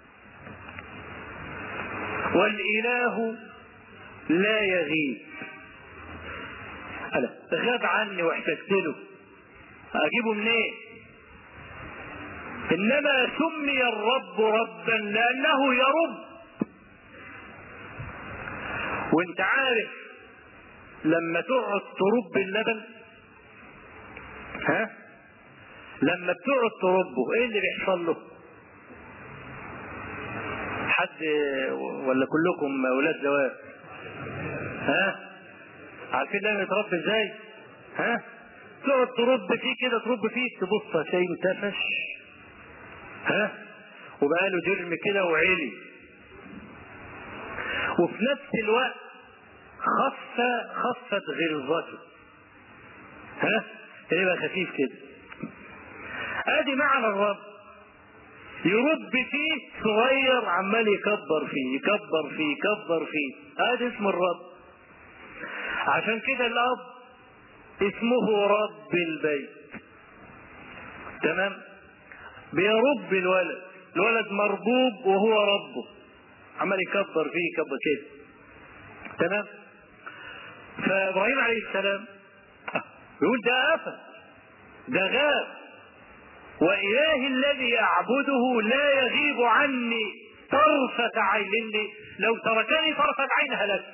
والإله لا يغيب ألا غاب عني واحتجت له أجيبه منين؟ إنما سمي الرب ربا لأنه يرب وانت عارف لما تقعد ترب اللبن ها لما بتقعد تربه ايه اللي بيحصل له حد ولا كلكم اولاد زواج ها عارفين لما يتربى ازاي ها تقعد ترب فيه كده ترب فيه تبص هتلاقيه انتفش ها وبقى له جرم كده وعلي وفي نفس الوقت خف خفت غلظته ها يبقى خفيف كده ادي معنى الرب يرب فيه صغير عمال يكبر فيه يكبر فيه يكبر فيه ادي اسم الرب عشان كده الاب اسمه رب البيت تمام بيرب الولد الولد مربوب وهو ربه عمال يكبر فيه يكبر كده تمام فابراهيم عليه السلام يقول ده افى ده غاب وإلهي الذي أعبده لا يغيب عني طرفة عين لأني لو تركني طرفة عين هلكت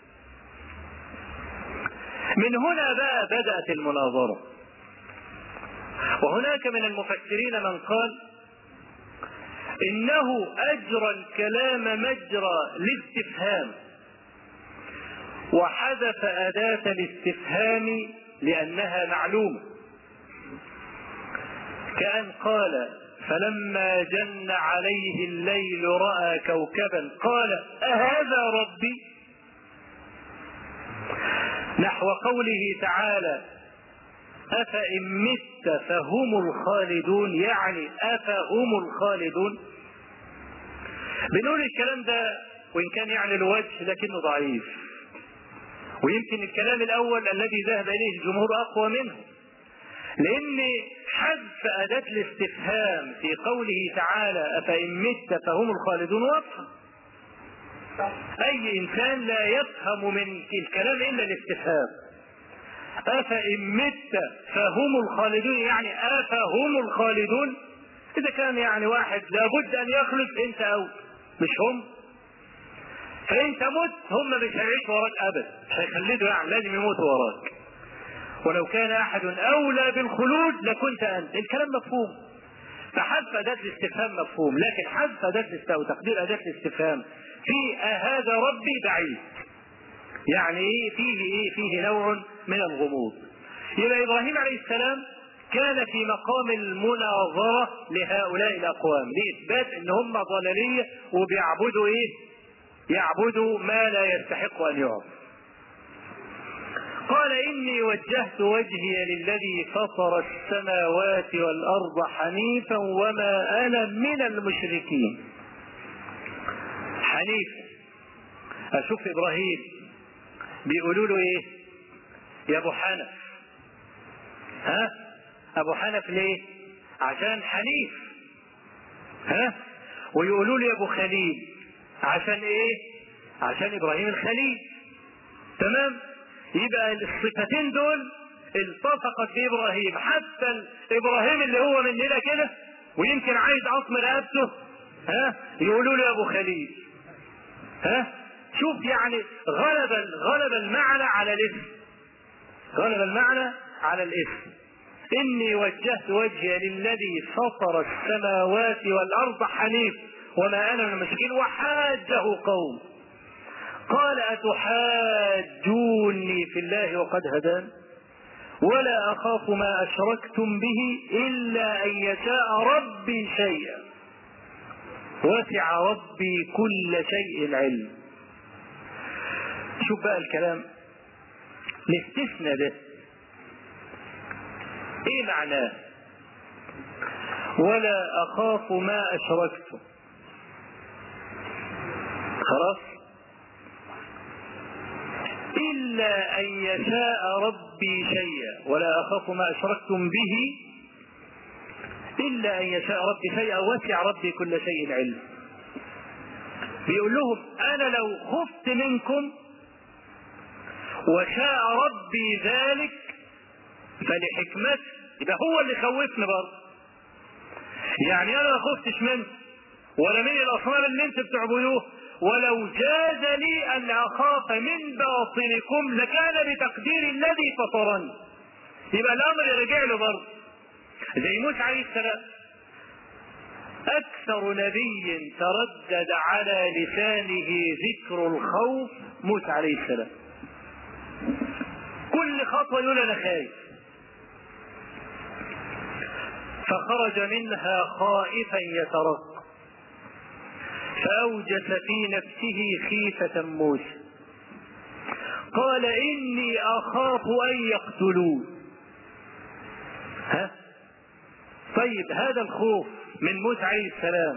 من هنا بقى بدأت المناظرة وهناك من المفسرين من قال إنه أجرى الكلام مجرى الاستفهام وحذف أداة الاستفهام لأنها معلومة كأن قال فلما جن عليه الليل رأى كوكبا قال أهذا ربي نحو قوله تعالى أفإن مت فهم الخالدون يعني أفهم الخالدون بنقول الكلام ده وإن كان يعني الوجه لكنه ضعيف ويمكن الكلام الأول الذي ذهب إليه الجمهور أقوى منه لأن حذف أداة الاستفهام في قوله تعالى أفإن مت فهم الخالدون واضحة أي إنسان لا يفهم من الكلام إلا الاستفهام أفإن مت فهم الخالدون يعني أفهم الخالدون إذا كان يعني واحد لابد أن يخلد أنت أو مش هم فأنت مت هم مش هيعيشوا وراك أبدا مش هيخلدوا يعني لازم يموتوا وراك ولو كان احد اولى بالخلود لكنت انت الكلام مفهوم فحذف اداه الاستفهام مفهوم لكن حذف اداه الاستفهام وتقدير اداه الاستفهام في هذا ربي بعيد يعني ايه فيه ايه فيه نوع من الغموض يبقى ابراهيم عليه السلام كان في مقام المناظرة لهؤلاء الأقوام لإثبات إن هم ضلالية وبيعبدوا إيه؟ يعبدوا ما لا يستحق أن يعبد. قال إني وجهت وجهي للذي فطر السماوات والأرض حنيفا وما أنا من المشركين حنيف أشوف إبراهيم بيقولوا له إيه يا أبو حنف ها أبو حنف ليه عشان حنيف ها ويقولوا لي ابو خليل عشان ايه عشان ابراهيم الخليل تمام يبقى الصفتين دول التصقت بابراهيم حتى ابراهيم اللي هو مننا كده ويمكن عايز عصم رقبته ها يقولوا له ابو خليل ها شوف يعني غلب غلب المعنى على الاسم غلب المعنى على الاسم اني وجهت وجهي للذي فطر السماوات والارض حنيف وما انا من المشركين وحاجه قوم قال اتحاجوني في الله وقد هدان ولا اخاف ما اشركتم به الا ان يشاء ربي شيئا وسع ربي كل شيء علم شوف بقى الكلام الاستثناء ده ايه معناه ولا اخاف ما اشركتم خلاص الا ان يشاء ربي شيئا ولا اخاف ما اشركتم به الا ان يشاء ربي شيئا وسع ربي كل شيء علم بيقول لهم انا لو خفت منكم وشاء ربي ذلك فلحكمته يبقى هو اللي خوفني برضه يعني انا ما خفتش منه ولا من الاصنام اللي انتم بتعبدوه ولو جاز لي ان اخاف من باطنكم لكان بتقدير الذي فطرني يبقى الامر يرجع له برضه زي موسى عليه السلام اكثر نبي تردد على لسانه ذكر الخوف موسى عليه السلام كل خطوه يقول انا خايف فخرج منها خائفا يترقب فأوجس في نفسه خيفة موسى قال إني أخاف أن يقتلون ها طيب هذا الخوف من موسى عليه السلام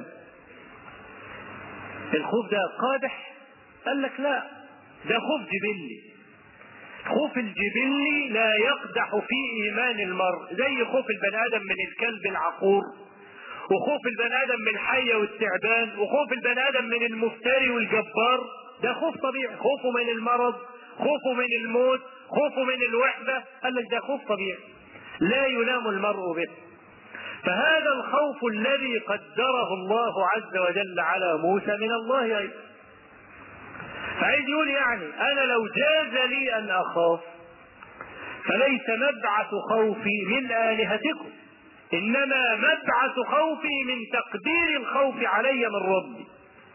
الخوف ده قادح قال لك لا ده خوف جبلي خوف الجبلي لا يقدح في ايمان المرء زي خوف البني ادم من الكلب العقور وخوف البني ادم من الحيه والتعبان وخوف البني ادم من المفتري والجبار ده خوف طبيعي خوفه من المرض خوفه من الموت خوفه من الوحده قال لك ده خوف طبيعي لا ينام المرء به فهذا الخوف الذي قدره الله عز وجل على موسى من الله ايضا فعايز يقول يعني انا لو جاز لي ان اخاف فليس مبعث خوفي من الهتكم انما مبعث خوفي من تقدير الخوف علي من ربي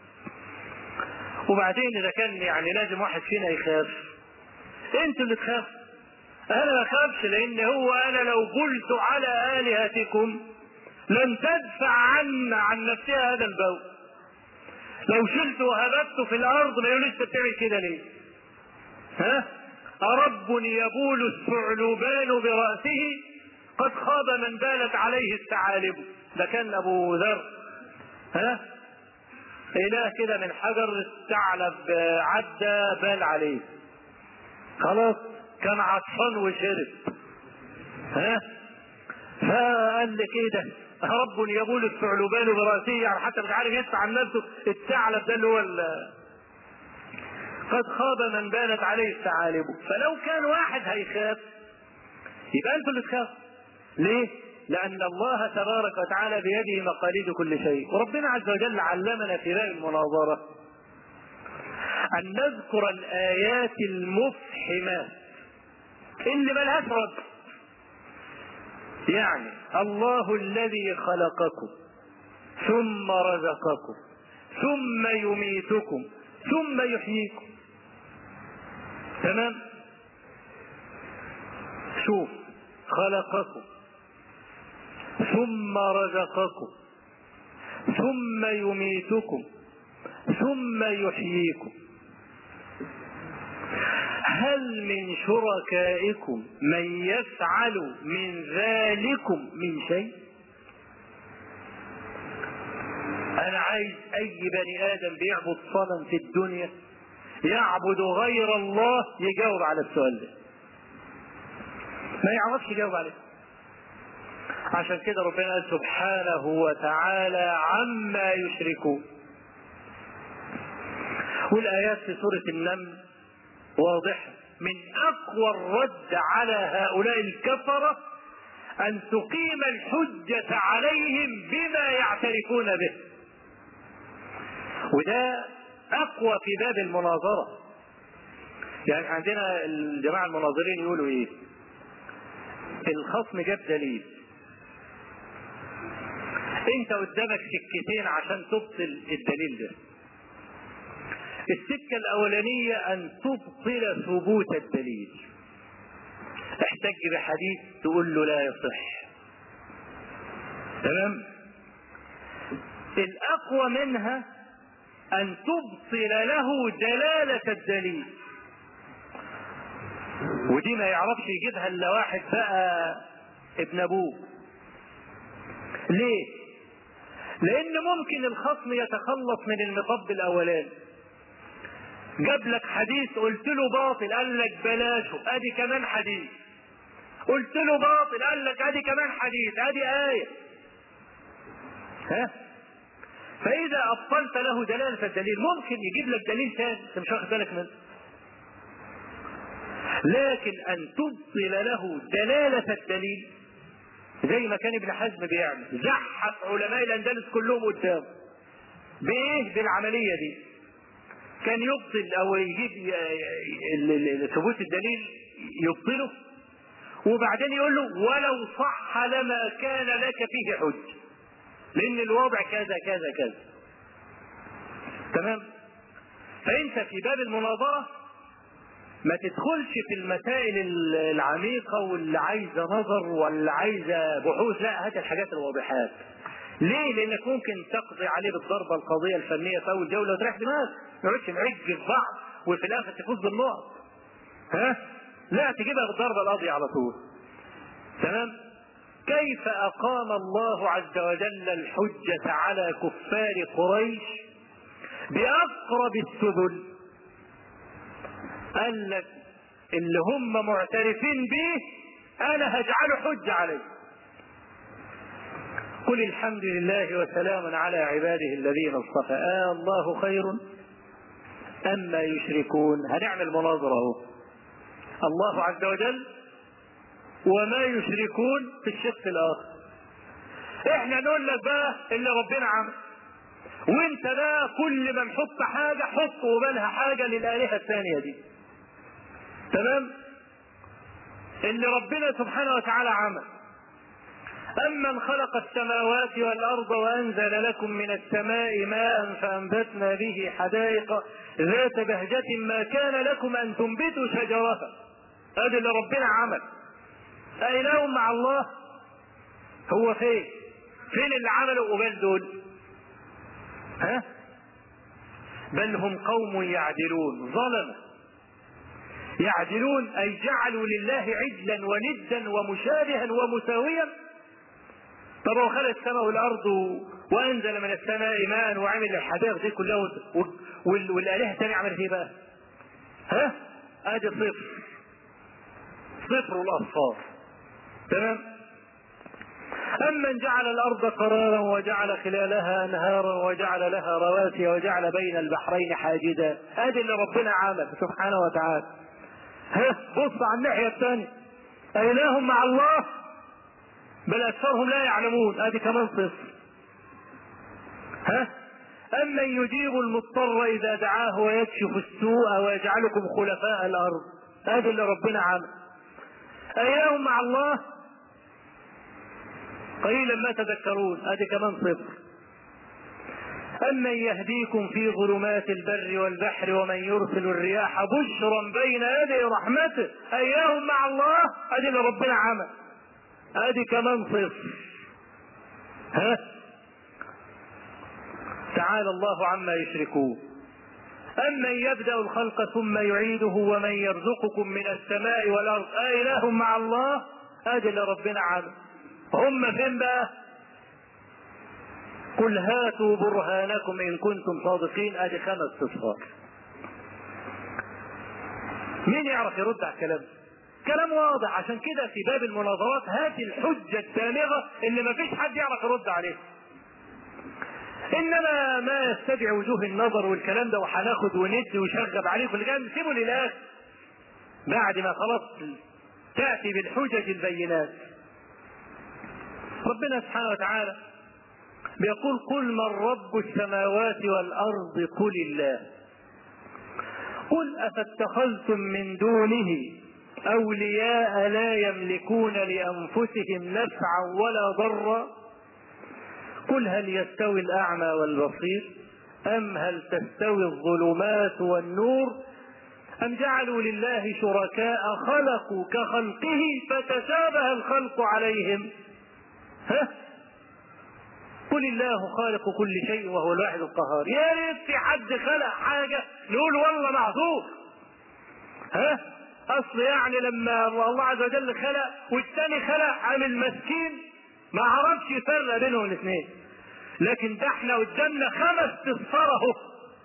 وبعدين اذا كان يعني لازم واحد فينا يخاف انتوا اللي تخافوا انا ما اخافش لان هو انا لو قلت على الهتكم لن تدفع عنا عن نفسها هذا البول لو شلت وهبت في الارض ما يقولوا انت بتعمل كده ليه؟ ها؟ أرب يبول الثعلبان برأسه قد خاب من بالت عليه الثعالب ده كان أبو ذر ها؟ إله كده من حجر الثعلب عدى بال عليه خلاص كان عطشان وشرب ها؟ فقال لك ايه ده؟ رب يبول الثعلبان براسه يعني حتى مش عارف يدفع عن نفسه الثعلب ده اللي هو قد خاب من بانت عليه الثعالب فلو كان واحد هيخاف يبقى انتوا اللي تخافوا ليه؟ لأن الله تبارك وتعالى بيده مقاليد كل شيء وربنا عز وجل علمنا في باب المناظرة أن نذكر الآيات المفحمات اللي ملهاش رد يعني الله الذي خلقكم ثم رزقكم ثم يميتكم ثم يحييكم تمام شوف خلقكم ثم رزقكم ثم يميتكم ثم يحييكم هل من شركائكم من يفعل من ذلكم من شيء انا عايز اي بني ادم بيعبد صنم في الدنيا يعبد غير الله يجاوب على السؤال ده ما يعرفش يجاوب عليه عشان كده ربنا قال سبحانه وتعالى عما يشركون والآيات في سورة النمل واضحة من أقوى الرد على هؤلاء الكفرة أن تقيم الحجة عليهم بما يعترفون به وده أقوى في باب المناظرة يعني عندنا الجماعة المناظرين يقولوا إيه الخصم جاب دليل انت قدامك سكتين عشان تبطل الدليل ده السكة الأولانية أن تبطل ثبوت الدليل احتج بحديث تقول له لا يصح تمام الأقوى منها أن تبطل له دلالة الدليل ودي ما يعرفش يجيبها إلا واحد بقى ابن أبوه ليه؟ لأن ممكن الخصم يتخلص من المطب الأولاني جاب لك حديث قلت له باطل قال لك بلاشه ادي كمان حديث قلت له باطل قال لك ادي كمان حديث ادي آية ها فإذا أبطلت له دلالة الدليل ممكن يجيب لك دليل ثاني أنت مش واخد بالك منه لكن أن تبطل له دلالة الدليل زي ما كان ابن حزم بيعمل زحف علماء الأندلس كلهم قدامه بإيه بالعملية دي كان يبطل او يجيب ثبوت الدليل يبطله وبعدين يقول له ولو صح لما كان لك فيه حج لان الوضع كذا كذا كذا تمام فانت في باب المناظره ما تدخلش في المسائل العميقه واللي عايزه نظر واللي عايزه بحوث لا هات الحاجات الواضحات ليه؟ لانك ممكن تقضي عليه بالضربه القضيه الفنيه في اول جوله وتريح دماغك ما يقعدش معج في بعض وفي الاخر تفوز بالنقط. ها؟ لا تجيبها بالضربه القاضيه على طول. تمام؟ كيف اقام الله عز وجل الحجه على كفار قريش باقرب السبل؟ قال لك اللي هم معترفين به انا هجعله حجه عليه. قل الحمد لله وسلام على عباده الذين اصطفى آه الله خير أما يشركون هنعمل مناظرة اهو الله عز وجل وما يشركون في الشق الآخر احنا نقول لك بقى اللي ربنا عمل وانت بقى كل ما نحط حاجة حط وبالها حاجة للآلهة الثانية دي تمام اللي ربنا سبحانه وتعالى عمل أمن خلق السماوات والأرض وأنزل لكم من السماء ماء فأنبتنا به حدائق ذات بهجة ما كان لكم أن تنبتوا شجرها هذا اللي ربنا عمل أإله مع الله هو فين فين اللي عملوا قبال دول ها بل هم قوم يعدلون ظلمة يعدلون أي جعلوا لله عجلا وندا ومشابها ومساويا طب هو خلق السماء والارض وانزل من السماء ماء وعمل الحدائق دي كلها والالهه الثانيه عملت ايه بقى؟ ها؟ ادي صفر صفر الاصفار تمام؟ أمن جعل الأرض قرارا وجعل خلالها أنهارا وجعل لها رواسي وجعل بين البحرين حاجزا هذه اللي ربنا عمل سبحانه وتعالى ها بص على الناحية الثانية أإله مع الله بل أكثرهم لا يعلمون ادي كمان صفر ها أمن يجيب المضطر إذا دعاه ويكشف السوء ويجعلكم خلفاء الأرض هذا اللي ربنا عمل أياه مع الله قليلا ما تذكرون هذه كمان صفر أمن يهديكم في ظلمات البر والبحر ومن يرسل الرياح بشرا بين يدي رحمته أياه مع الله هذه اللي ربنا عمل ادي كمان صفر ها تعالى الله عما يشركون أمن يبدأ الخلق ثم يعيده ومن يرزقكم من السماء والأرض أإله مع الله ادي اللي ربنا عمل هم فين بقى قل هاتوا برهانكم إن كنتم صادقين ادي خمس صفار مين يعرف يرد على الكلام كلام واضح عشان كده في باب المناظرات هات الحجة الدامغة اللي ما فيش حد يعرف يرد عليها انما ما يستدعي وجوه النظر والكلام ده وهناخد وندي وشغب عليكم اللي جاي سيبوا للاخر بعد ما خلاص تاتي بالحجج البينات ربنا سبحانه وتعالى بيقول قل من رب السماوات والارض قل الله قل افاتخذتم من دونه اولياء لا يملكون لانفسهم نفعا ولا ضرا قل هل يستوي الاعمى والبصير ام هل تستوي الظلمات والنور ام جعلوا لله شركاء خلقوا كخلقه فتشابه الخلق عليهم ها قل الله خالق كل شيء وهو الواحد القهار يا ريت في حد خلق حاجه نقول والله معذور ها اصل يعني لما الله عز وجل خلق والثاني خلق عامل مسكين ما عرفش يفرق بينهم الاثنين لكن ده احنا قدامنا خمس تصفار اهو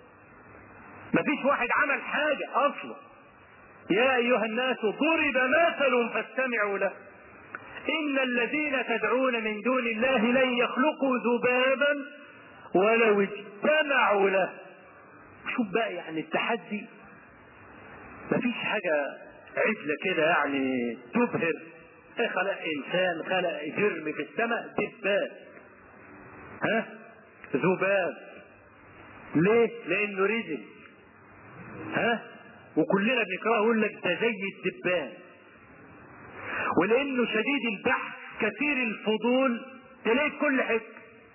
مفيش واحد عمل حاجه اصلا يا ايها الناس ضرب مثل فاستمعوا له ان الذين تدعون من دون الله لن يخلقوا ذبابا ولو اجتمعوا له شوف بقى يعني التحدي مفيش حاجة عدلة كده يعني تبهر إيه خلق انسان خلق جرم في السماء دباب ها ذباب ليه لانه رزق ها وكلنا بنكرهه يقول لك ده زي الدبان ولانه شديد البحث كثير الفضول تلاقي في كل حته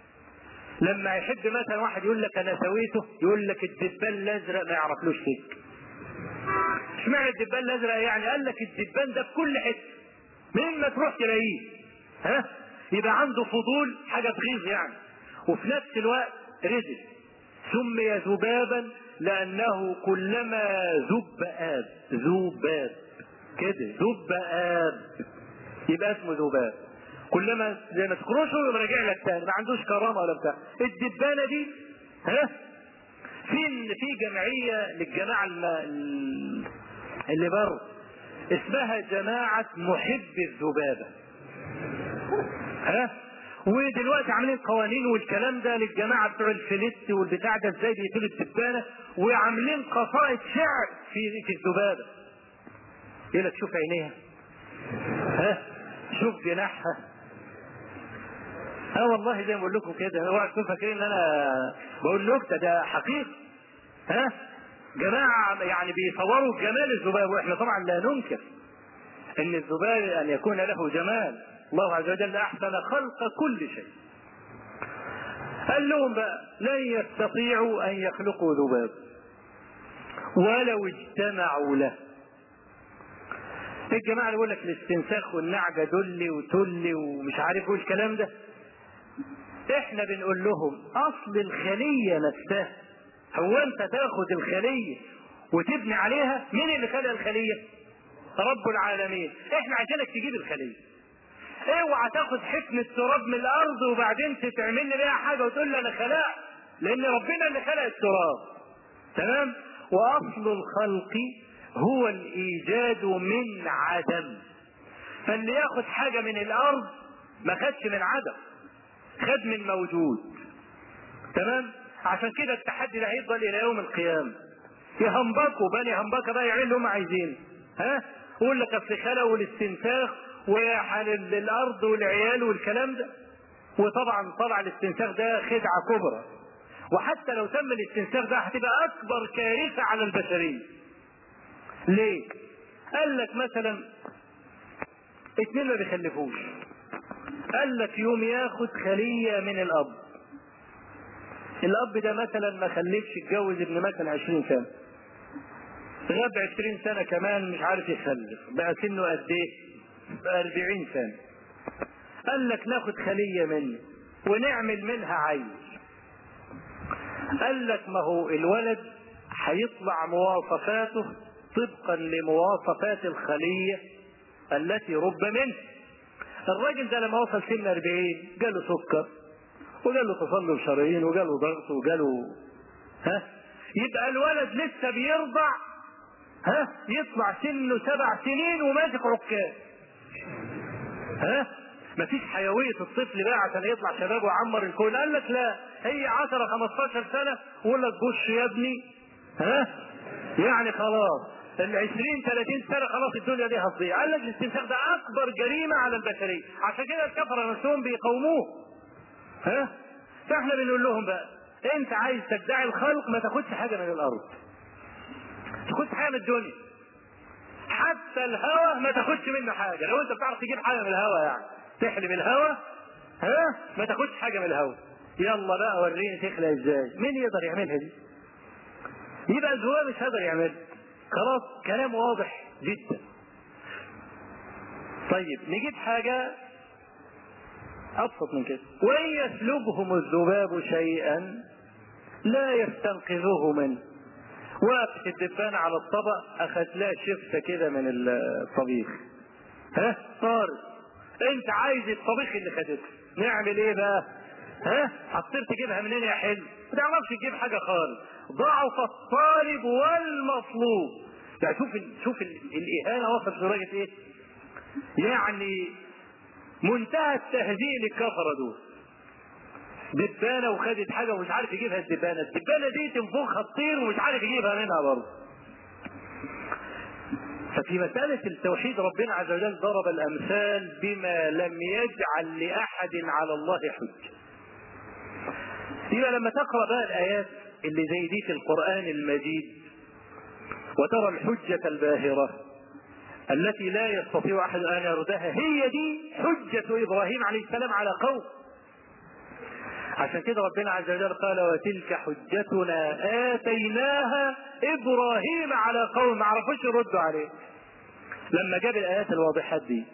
لما يحب مثلا واحد يقول لك انا سويته يقول لك الدبان الازرق ما يعرفلوش فيك اشمعنى الدبان الازرق يعني قال لك الدبان ده في كل حته منين ما تروح تلاقيه ها يبقى عنده فضول حاجه تغيظ يعني وفي نفس الوقت رزق سمي ذبابا لانه كلما ذب اب ذباب كده ذب اب يبقى اسمه ذباب كلما زي ما تكرشه يبقى راجع لك تاني ما عندوش كرامه ولا بتاع الدبانه دي ها في في جمعيه للجماعه الم- اللي بره اسمها جماعه محب الذبابه ها ودلوقتي عاملين قوانين والكلام ده للجماعه بتوع الفلت والبتاع ده ازاي بيقتلوا الدبانه وعاملين قصائد شعر في في الذبابه يقول لك شوف عينيها ها شوف جناحها اه والله زي ما بقول لكم كده اوعى تكونوا فاكرين ان انا بقول نكته ده حقيقه ها جماعه يعني بيصوروا جمال الذباب واحنا طبعا لا ننكر ان الذباب ان يكون له جمال الله عز وجل احسن خلق كل شيء قال لهم بقى لن يستطيعوا ان يخلقوا ذباب ولو اجتمعوا له الجماعه اللي يقول لك الاستنساخ والنعجه دل وتل ومش عارف ايه الكلام ده احنا بنقول لهم اصل الخليه نفسها هو انت تاخد الخليه وتبني عليها مين اللي خلق الخليه رب العالمين احنا عايزينك تجيب الخليه اوعى تاخد حفنة تراب من الارض وبعدين تعمل لي بيها حاجه وتقول لي انا خلقت لان ربنا اللي خلق التراب تمام واصل الخلق هو الايجاد من عدم فاللي ياخد حاجه من الارض ما خدش من عدم خد من موجود تمام عشان كده التحدي ده هيفضل الى يوم القيامه يهمبكوا بني همبكه بقى يعملوا اللي هم عايزينه ها يقول لك اصل خلقوا الاستنساخ وحال الارض والعيال والكلام ده وطبعا طبعا الاستنساخ ده خدعه كبرى وحتى لو تم الاستنساخ ده هتبقى اكبر كارثه على البشريه ليه قال لك مثلا اتنين ما بيخلفوش قال لك يوم ياخد خليه من الاب الاب ده مثلا ما خلفش اتجوز ابن مثلا 20 سنه غاب 20 سنه كمان مش عارف يخلف بقى سنه قد ايه بقى 40 سنه قال لك ناخد خليه منه ونعمل منها عيل قال لك ما هو الولد هيطلع مواصفاته طبقا لمواصفات الخليه التي رب منه الراجل ده لما وصل سن 40 جاله سكر وجاله تصلب شرايين وجاله ضغط وجاله ها يبقى الولد لسه بيرضع ها يطلع سنه سبع سنين وماسك عكاز ها مفيش حيوية الطفل بقى عشان يطلع شباب ويعمر الكون قال لك لا هي 10 15 سنة ويقول لك بص يا ابني ها يعني خلاص ال 20 30 سنة خلاص الدنيا دي هتضيع قال لك الاستنساخ ده أكبر جريمة على البشرية عشان كده الكفرة نفسهم بيقاوموه ها فاحنا بنقول لهم بقى انت عايز تدعي الخلق ما تاخدش حاجة من الأرض تاخدش حاجة من الدنيا حتى الهوى ما تاخدش منه حاجة لو انت بتعرف تجيب حاجة من الهوى يعني تحلب الهوى ها ما تاخدش حاجة من الهوى يلا بقى وريني تخلق ازاي مين يقدر يعملها دي يبقى الزواج مش هيقدر يعملها خلاص كلام واضح جدا طيب نجيب حاجة أبسط من كده وإن يسلبهم الذباب شيئا لا يستنقذوه منه وقفت الدبانة على الطبق أخذ لها شفة كده من الطبيخ ها طارت أنت عايز الطبيخ اللي خدته نعمل إيه بقى؟ ها هتصير تجيبها منين يا حلو؟ ما تعرفش تجيب حاجة خالص ضعف الطالب والمطلوب يعني شوف ال... شوف ال... الإهانة وصلت لدرجة إيه؟ يعني منتهى التهزيء للكفرة دول دبانة وخدت حاجة ومش عارف يجيبها الدبانة الدبانة دي تنفخها تطير ومش عارف يجيبها منها برضه ففي مسألة التوحيد ربنا عز وجل ضرب الأمثال بما لم يجعل لأحد على الله حجة يبقى لما تقرأ بقى الآيات اللي زي دي في القرآن المجيد وترى الحجة الباهرة التي لا يستطيع أحد أن يردها هي دي حجة إبراهيم عليه السلام على قوم عشان كده ربنا عز وجل قال وتلك حجتنا آتيناها إبراهيم على قوم ما عرفوش يردوا عليه لما جاب الآيات الواضحات دي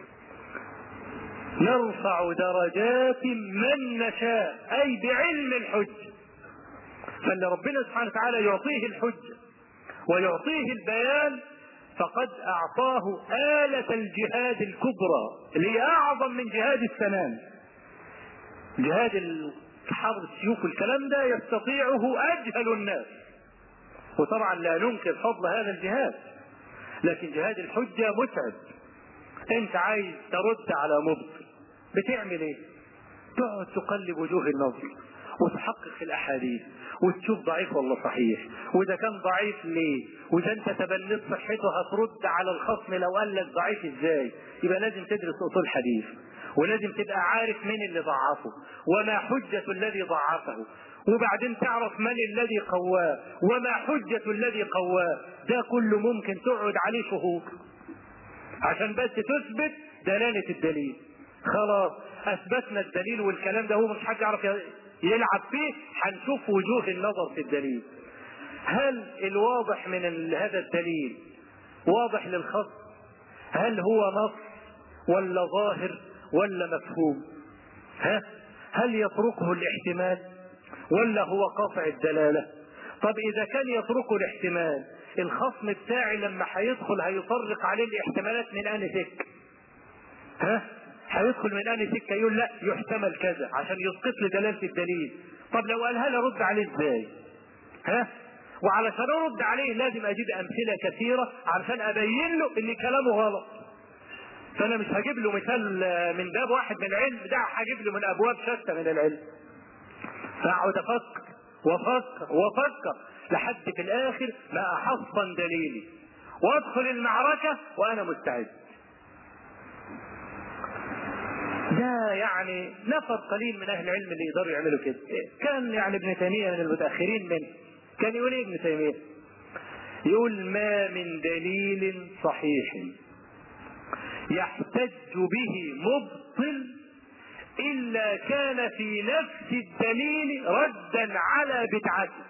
نرفع درجات من نشاء أي بعلم الحجة فاللي ربنا سبحانه وتعالى يعطيه الحجة ويعطيه البيان فقد أعطاه آلة الجهاد الكبرى اللي هي أعظم من جهاد السنان جهاد حرب السيوف والكلام ده يستطيعه أجهل الناس وطبعا لا ننكر فضل هذا الجهاد لكن جهاد الحجة متعب انت عايز ترد على مبطل بتعمل ايه تقعد تقلب وجوه النظر وتحقق في الاحاديث وتشوف ضعيف ولا صحيح واذا كان ضعيف ليه واذا انت تبنيت صحته هترد على الخصم لو قال لك ضعيف ازاي يبقى لازم تدرس اصول حديث ولازم تبقى عارف مين اللي ضعفه وما حجة الذي ضعفه وبعدين تعرف من الذي قواه وما حجة الذي قواه ده كله ممكن تقعد عليه شهور عشان بس تثبت دلالة الدليل خلاص اثبتنا الدليل والكلام ده هو مش حد يعرف يلعب فيه هنشوف وجوه النظر في الدليل هل الواضح من هذا الدليل واضح للخصم هل هو نص ولا ظاهر ولا مفهوم ها هل يتركه الاحتمال ولا هو قاطع الدلالة طب اذا كان يتركه الاحتمال الخصم بتاعي لما هيدخل هيطرق عليه الاحتمالات من انهي سكه ها هيدخل من انهي سكه يقول لا يحتمل كذا عشان يسقط لي دلاله الدليل طب لو قالها لي ارد عليه ازاي ها وعلشان ارد عليه لازم اجيب امثله كثيره علشان ابين له ان كلامه غلط فانا مش هجيب له مثال من باب واحد من العلم ده هجيب له من ابواب شتى من العلم فاقعد افكر وافكر وافكر لحد في الاخر ما احصن دليلي وادخل المعركه وانا مستعد ده يعني نفر قليل من اهل العلم اللي يقدروا يعملوا كده كان يعني ابن تيميه من المتاخرين منه كان يقول ايه ابن تيميه يقول ما من دليل صحيح يحتج به مبطل إلا كان في نفس الدليل ردا على بدعته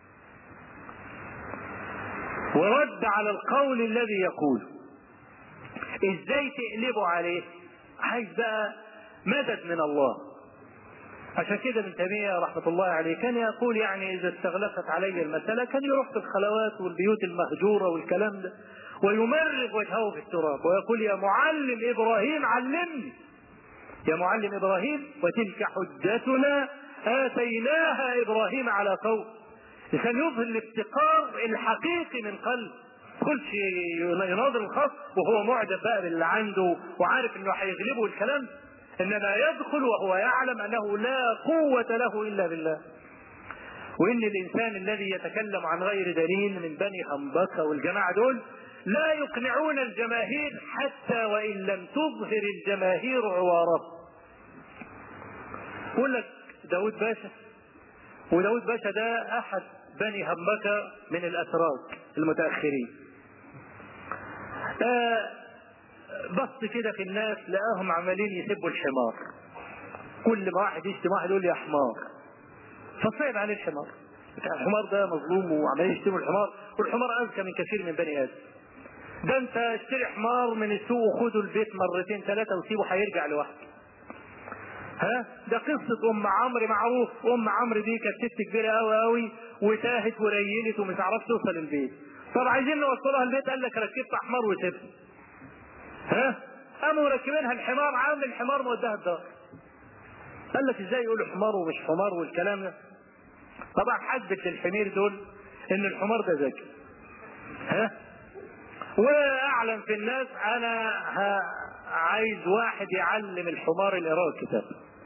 ورد على القول الذي يقوله ازاي تقلبه عليه عايز بقى مدد من الله عشان كده ابن تيمية رحمة الله عليه كان يقول يعني إذا استغلقت علي المسألة كان يروح في الخلوات والبيوت المهجورة والكلام ده ويمرغ وجهه في التراب ويقول يا معلم إبراهيم علمني يا معلم إبراهيم وتلك حجتنا آتيناها إبراهيم على قوم عشان يظهر الافتقار الحقيقي من قلب يدخلش يناظر الخصم وهو معجب بقى باللي عنده وعارف انه هيغلبه الكلام انما يدخل وهو يعلم انه لا قوة له الا بالله وان الانسان الذي يتكلم عن غير دليل من بني همبكة والجماعة دول لا يقنعون الجماهير حتى وان لم تظهر الجماهير عواره يقول لك داود باشا وداود باشا ده احد بني همبكة من الاتراك المتاخرين آه بص كده في الناس لقاهم عمالين يسبوا الحمار كل ما واحد يشتم واحد يقول يا حمار فصعب عليه الحمار بتاع الحمار ده مظلوم وعمالين يشتموا الحمار والحمار اذكى من كثير من بني ادم ده انت اشتري حمار من السوق وخده البيت مرتين ثلاثه وسيبه هيرجع لوحده ها ده قصة أم عمرو معروف أم عمرو دي كانت ست كبيرة أوي أوي وتاهت وريلت ومش عارف توصل البيت طب عايزين نوصلها البيت قال لك ركبت حمار وسبت ها قاموا مركبينها الحمار عامل الحمار موداها الدار قال لك ازاي يقولوا حمار ومش حمار والكلام ده طبعا حدث للحمير دول ان الحمار ده ذكي ها واعلن في الناس انا ها عايز واحد يعلم الحمار القراءة الكتاب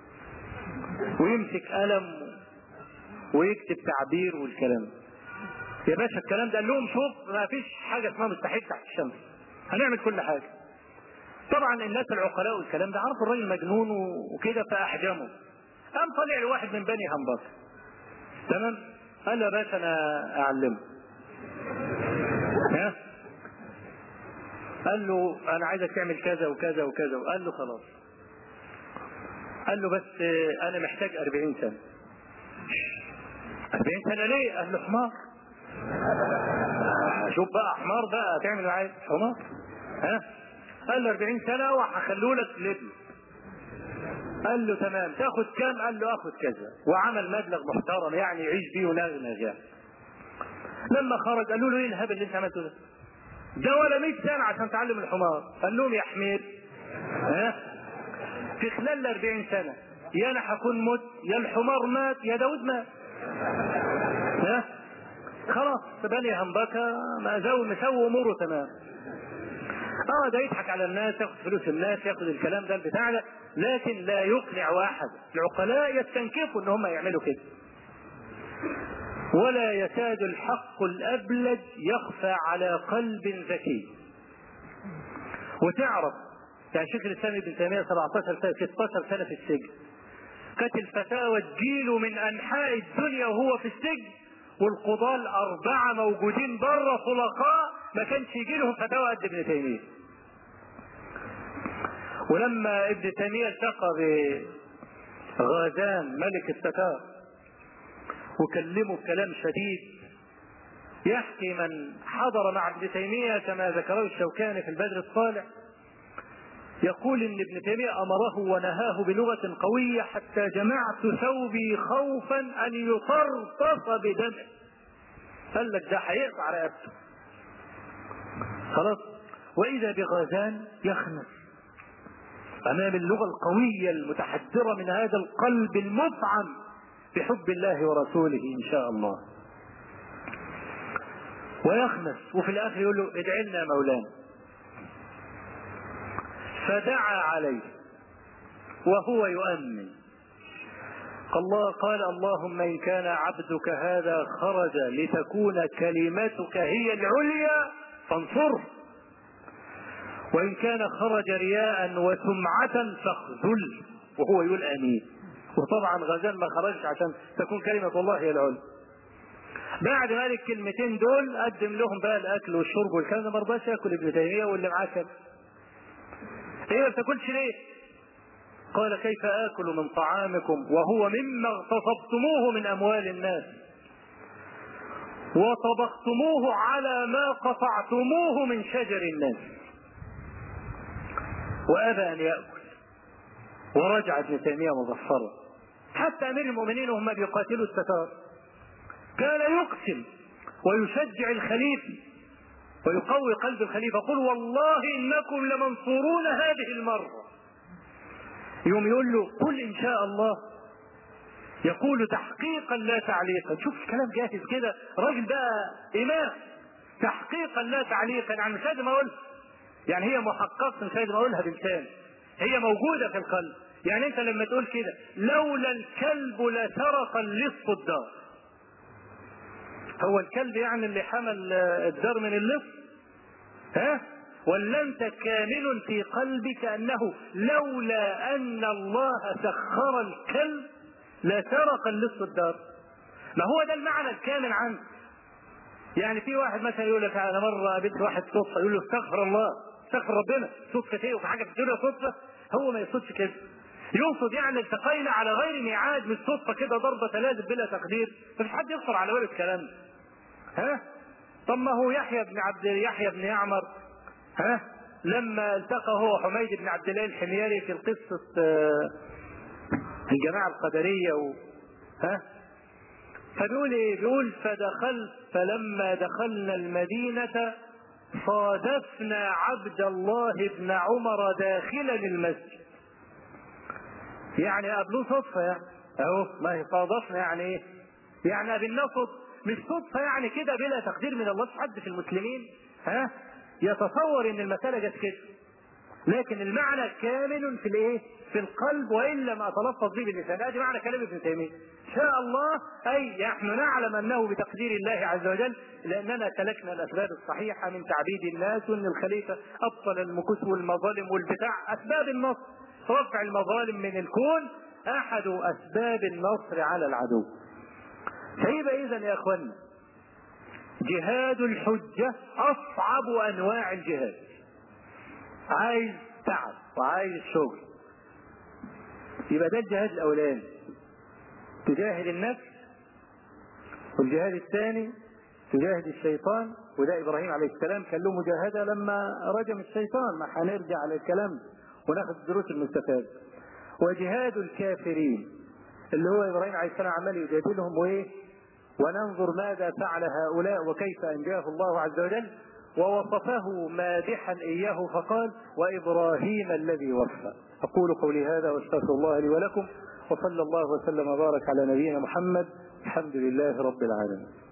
ويمسك قلم ويكتب تعبير والكلام يا باشا الكلام ده قال لهم شوف ما فيش حاجه اسمها مستحيل تحت الشمس هنعمل كل حاجه طبعا الناس العقلاء والكلام ده عرفوا الراجل مجنون وكده فاحجمه قام طلع لواحد من بني همبكه تمام قال له يا باشا انا اعلمه ها قال له انا عايزك تعمل كذا وكذا وكذا وقال له خلاص قال له بس انا محتاج 40 سنه 40 سنه ليه؟ قال له حمار شوف بقى حمار بقى تعمل معايا حمار ها قال له 40 سنه وهخلوا لك لابن قال له تمام تاخد كام؟ قال له اخد كذا وعمل مبلغ محترم يعني يعيش بيه ونغنغ يعني لما خرج قالوا له ايه الهبل اللي انت عملته ده؟ ده ولا 100 سنه عشان تعلم الحمار قال لهم يا حمير ها في خلال ال 40 سنه يا انا هكون مت يا الحمار مات يا داود مات ها خلاص بني همبكه ما زو مسوي اموره تمام اه ده يضحك على الناس ياخد فلوس الناس ياخد الكلام ده البتاع ده لكن لا يقنع واحد العقلاء يستنكفوا ان هم يعملوا كده ولا يكاد الحق الابلج يخفى على قلب ذكي وتعرف يعني شيخ الاسلام ابن تيميه 17 سنه 16 سنه في السجن كانت الفتاوى تجيله من انحاء الدنيا وهو في السجن والقضاة الأربعة موجودين بره طلقاء ما كانش يجي لهم فتاوى قد ابن تيمية. ولما ابن تيمية التقى بغازان ملك التتار وكلمه كلام شديد يحكي من حضر مع ابن تيمية كما ذكره الشوكاني في البدر الصالح يقول ان ابن تيمية امره ونهاه بلغة قوية حتى جمعت ثوبي خوفا ان يطرطف بدمه قال لك ده هيقطع رقبته خلاص واذا بغازان يخنس امام اللغة القوية المتحدرة من هذا القلب المفعم بحب الله ورسوله ان شاء الله ويخنس وفي الاخر يقول له ادعي لنا مولانا فدعا عليه وهو يؤمن الله قال اللهم ان كان عبدك هذا خرج لتكون كلمتك هي العليا فانصره وان كان خرج رياء وسمعة فاخذل وهو يقول امين وطبعا غزال ما خرجش عشان تكون كلمة الله هي العليا بعد ما الكلمتين دول قدم لهم بقى الاكل والشرب والكلام ده ما رضاش ياكل ابن تيميه واللي معاه كده ايه ما بتاكلش ليه؟ قال كيف اكل من طعامكم وهو مما اغتصبتموه من اموال الناس وطبختموه على ما قطعتموه من شجر الناس وابى ان ياكل ورجع ابن تيميه مظفرا حتى امير المؤمنين وهم بيقاتلوا التتار كان يقسم ويشجع الخليفه ويقوي قلب الخليفة قل والله إنكم لمنصورون هذه المرة يوم يقول له قل إن شاء الله يقول تحقيقا لا تعليقا شوف كلام جاهز كده راجل بقى إمام تحقيقا لا تعليقا يعني مش لازم اقولها يعني هي محققه مش لازم اقولها بلسان هي موجوده في القلب يعني انت لما تقول كده لولا الكلب لسرق اللص الدار هو الكلب يعني اللي حمل الدار من اللص ها ولا انت كامل في قلبك انه لولا ان الله سخر الكلب لسرق اللص الدار ما هو ده المعنى الكامل عنه يعني في واحد مثلا يقول لك انا مره قابلت واحد صدفه يقول له استغفر الله استغفر ربنا صدفه ايه وفي حاجه في الدنيا صدفه هو ما يقصدش كده يقصد يعني التقينا على غير ميعاد مش صدفه كده ضربه تلازم بلا تقدير مفيش حد يخطر على باله الكلام ده ها طب ما هو يحيى بن عبد يحيى بن يعمر ها لما التقى هو حميد بن عبد الله الحميري في قصه آه، الجماعه القدريه و ها فبيقول ايه بيقول فدخلت فلما دخلنا المدينة صادفنا عبد الله بن عمر داخلا المسجد يعني قابلوه صدفة يعني اهو ما هي صادفنا يعني ايه يعني قابلناه صدفة مش صدفة يعني كده بلا تقدير من الله حد في المسلمين ها يتصور ان المسألة جت كده لكن المعنى كامل في الايه في القلب وان لم اتلفظ به باللسان هذا معنى كلام ابن تيميه شاء الله اي نحن نعلم انه بتقدير الله عز وجل لاننا سلكنا الاسباب الصحيحه من تعبيد الناس وان الخليفه ابطل المكوس والمظالم والبتاع اسباب النصر رفع المظالم من الكون احد اسباب النصر على العدو فيبقى اذا يا اخوانا جهاد الحجه اصعب انواع الجهاد عايز تعب وعايز شغل يبقى ده الجهاد الاولاني تجاهد النفس والجهاد الثاني تجاهد الشيطان وده ابراهيم عليه السلام كان له مجاهده لما رجم الشيطان ما هنرجع على الكلام وناخد الدروس المستفاده وجهاد الكافرين اللي هو ابراهيم عليه السلام عمال يجادلهم وايه وننظر ماذا فعل هؤلاء وكيف انجاه الله عز وجل ووصفه مادحا اياه فقال وابراهيم الذي وفى اقول قولي هذا واستغفر الله لي ولكم وصلى الله وسلم وبارك على نبينا محمد الحمد لله رب العالمين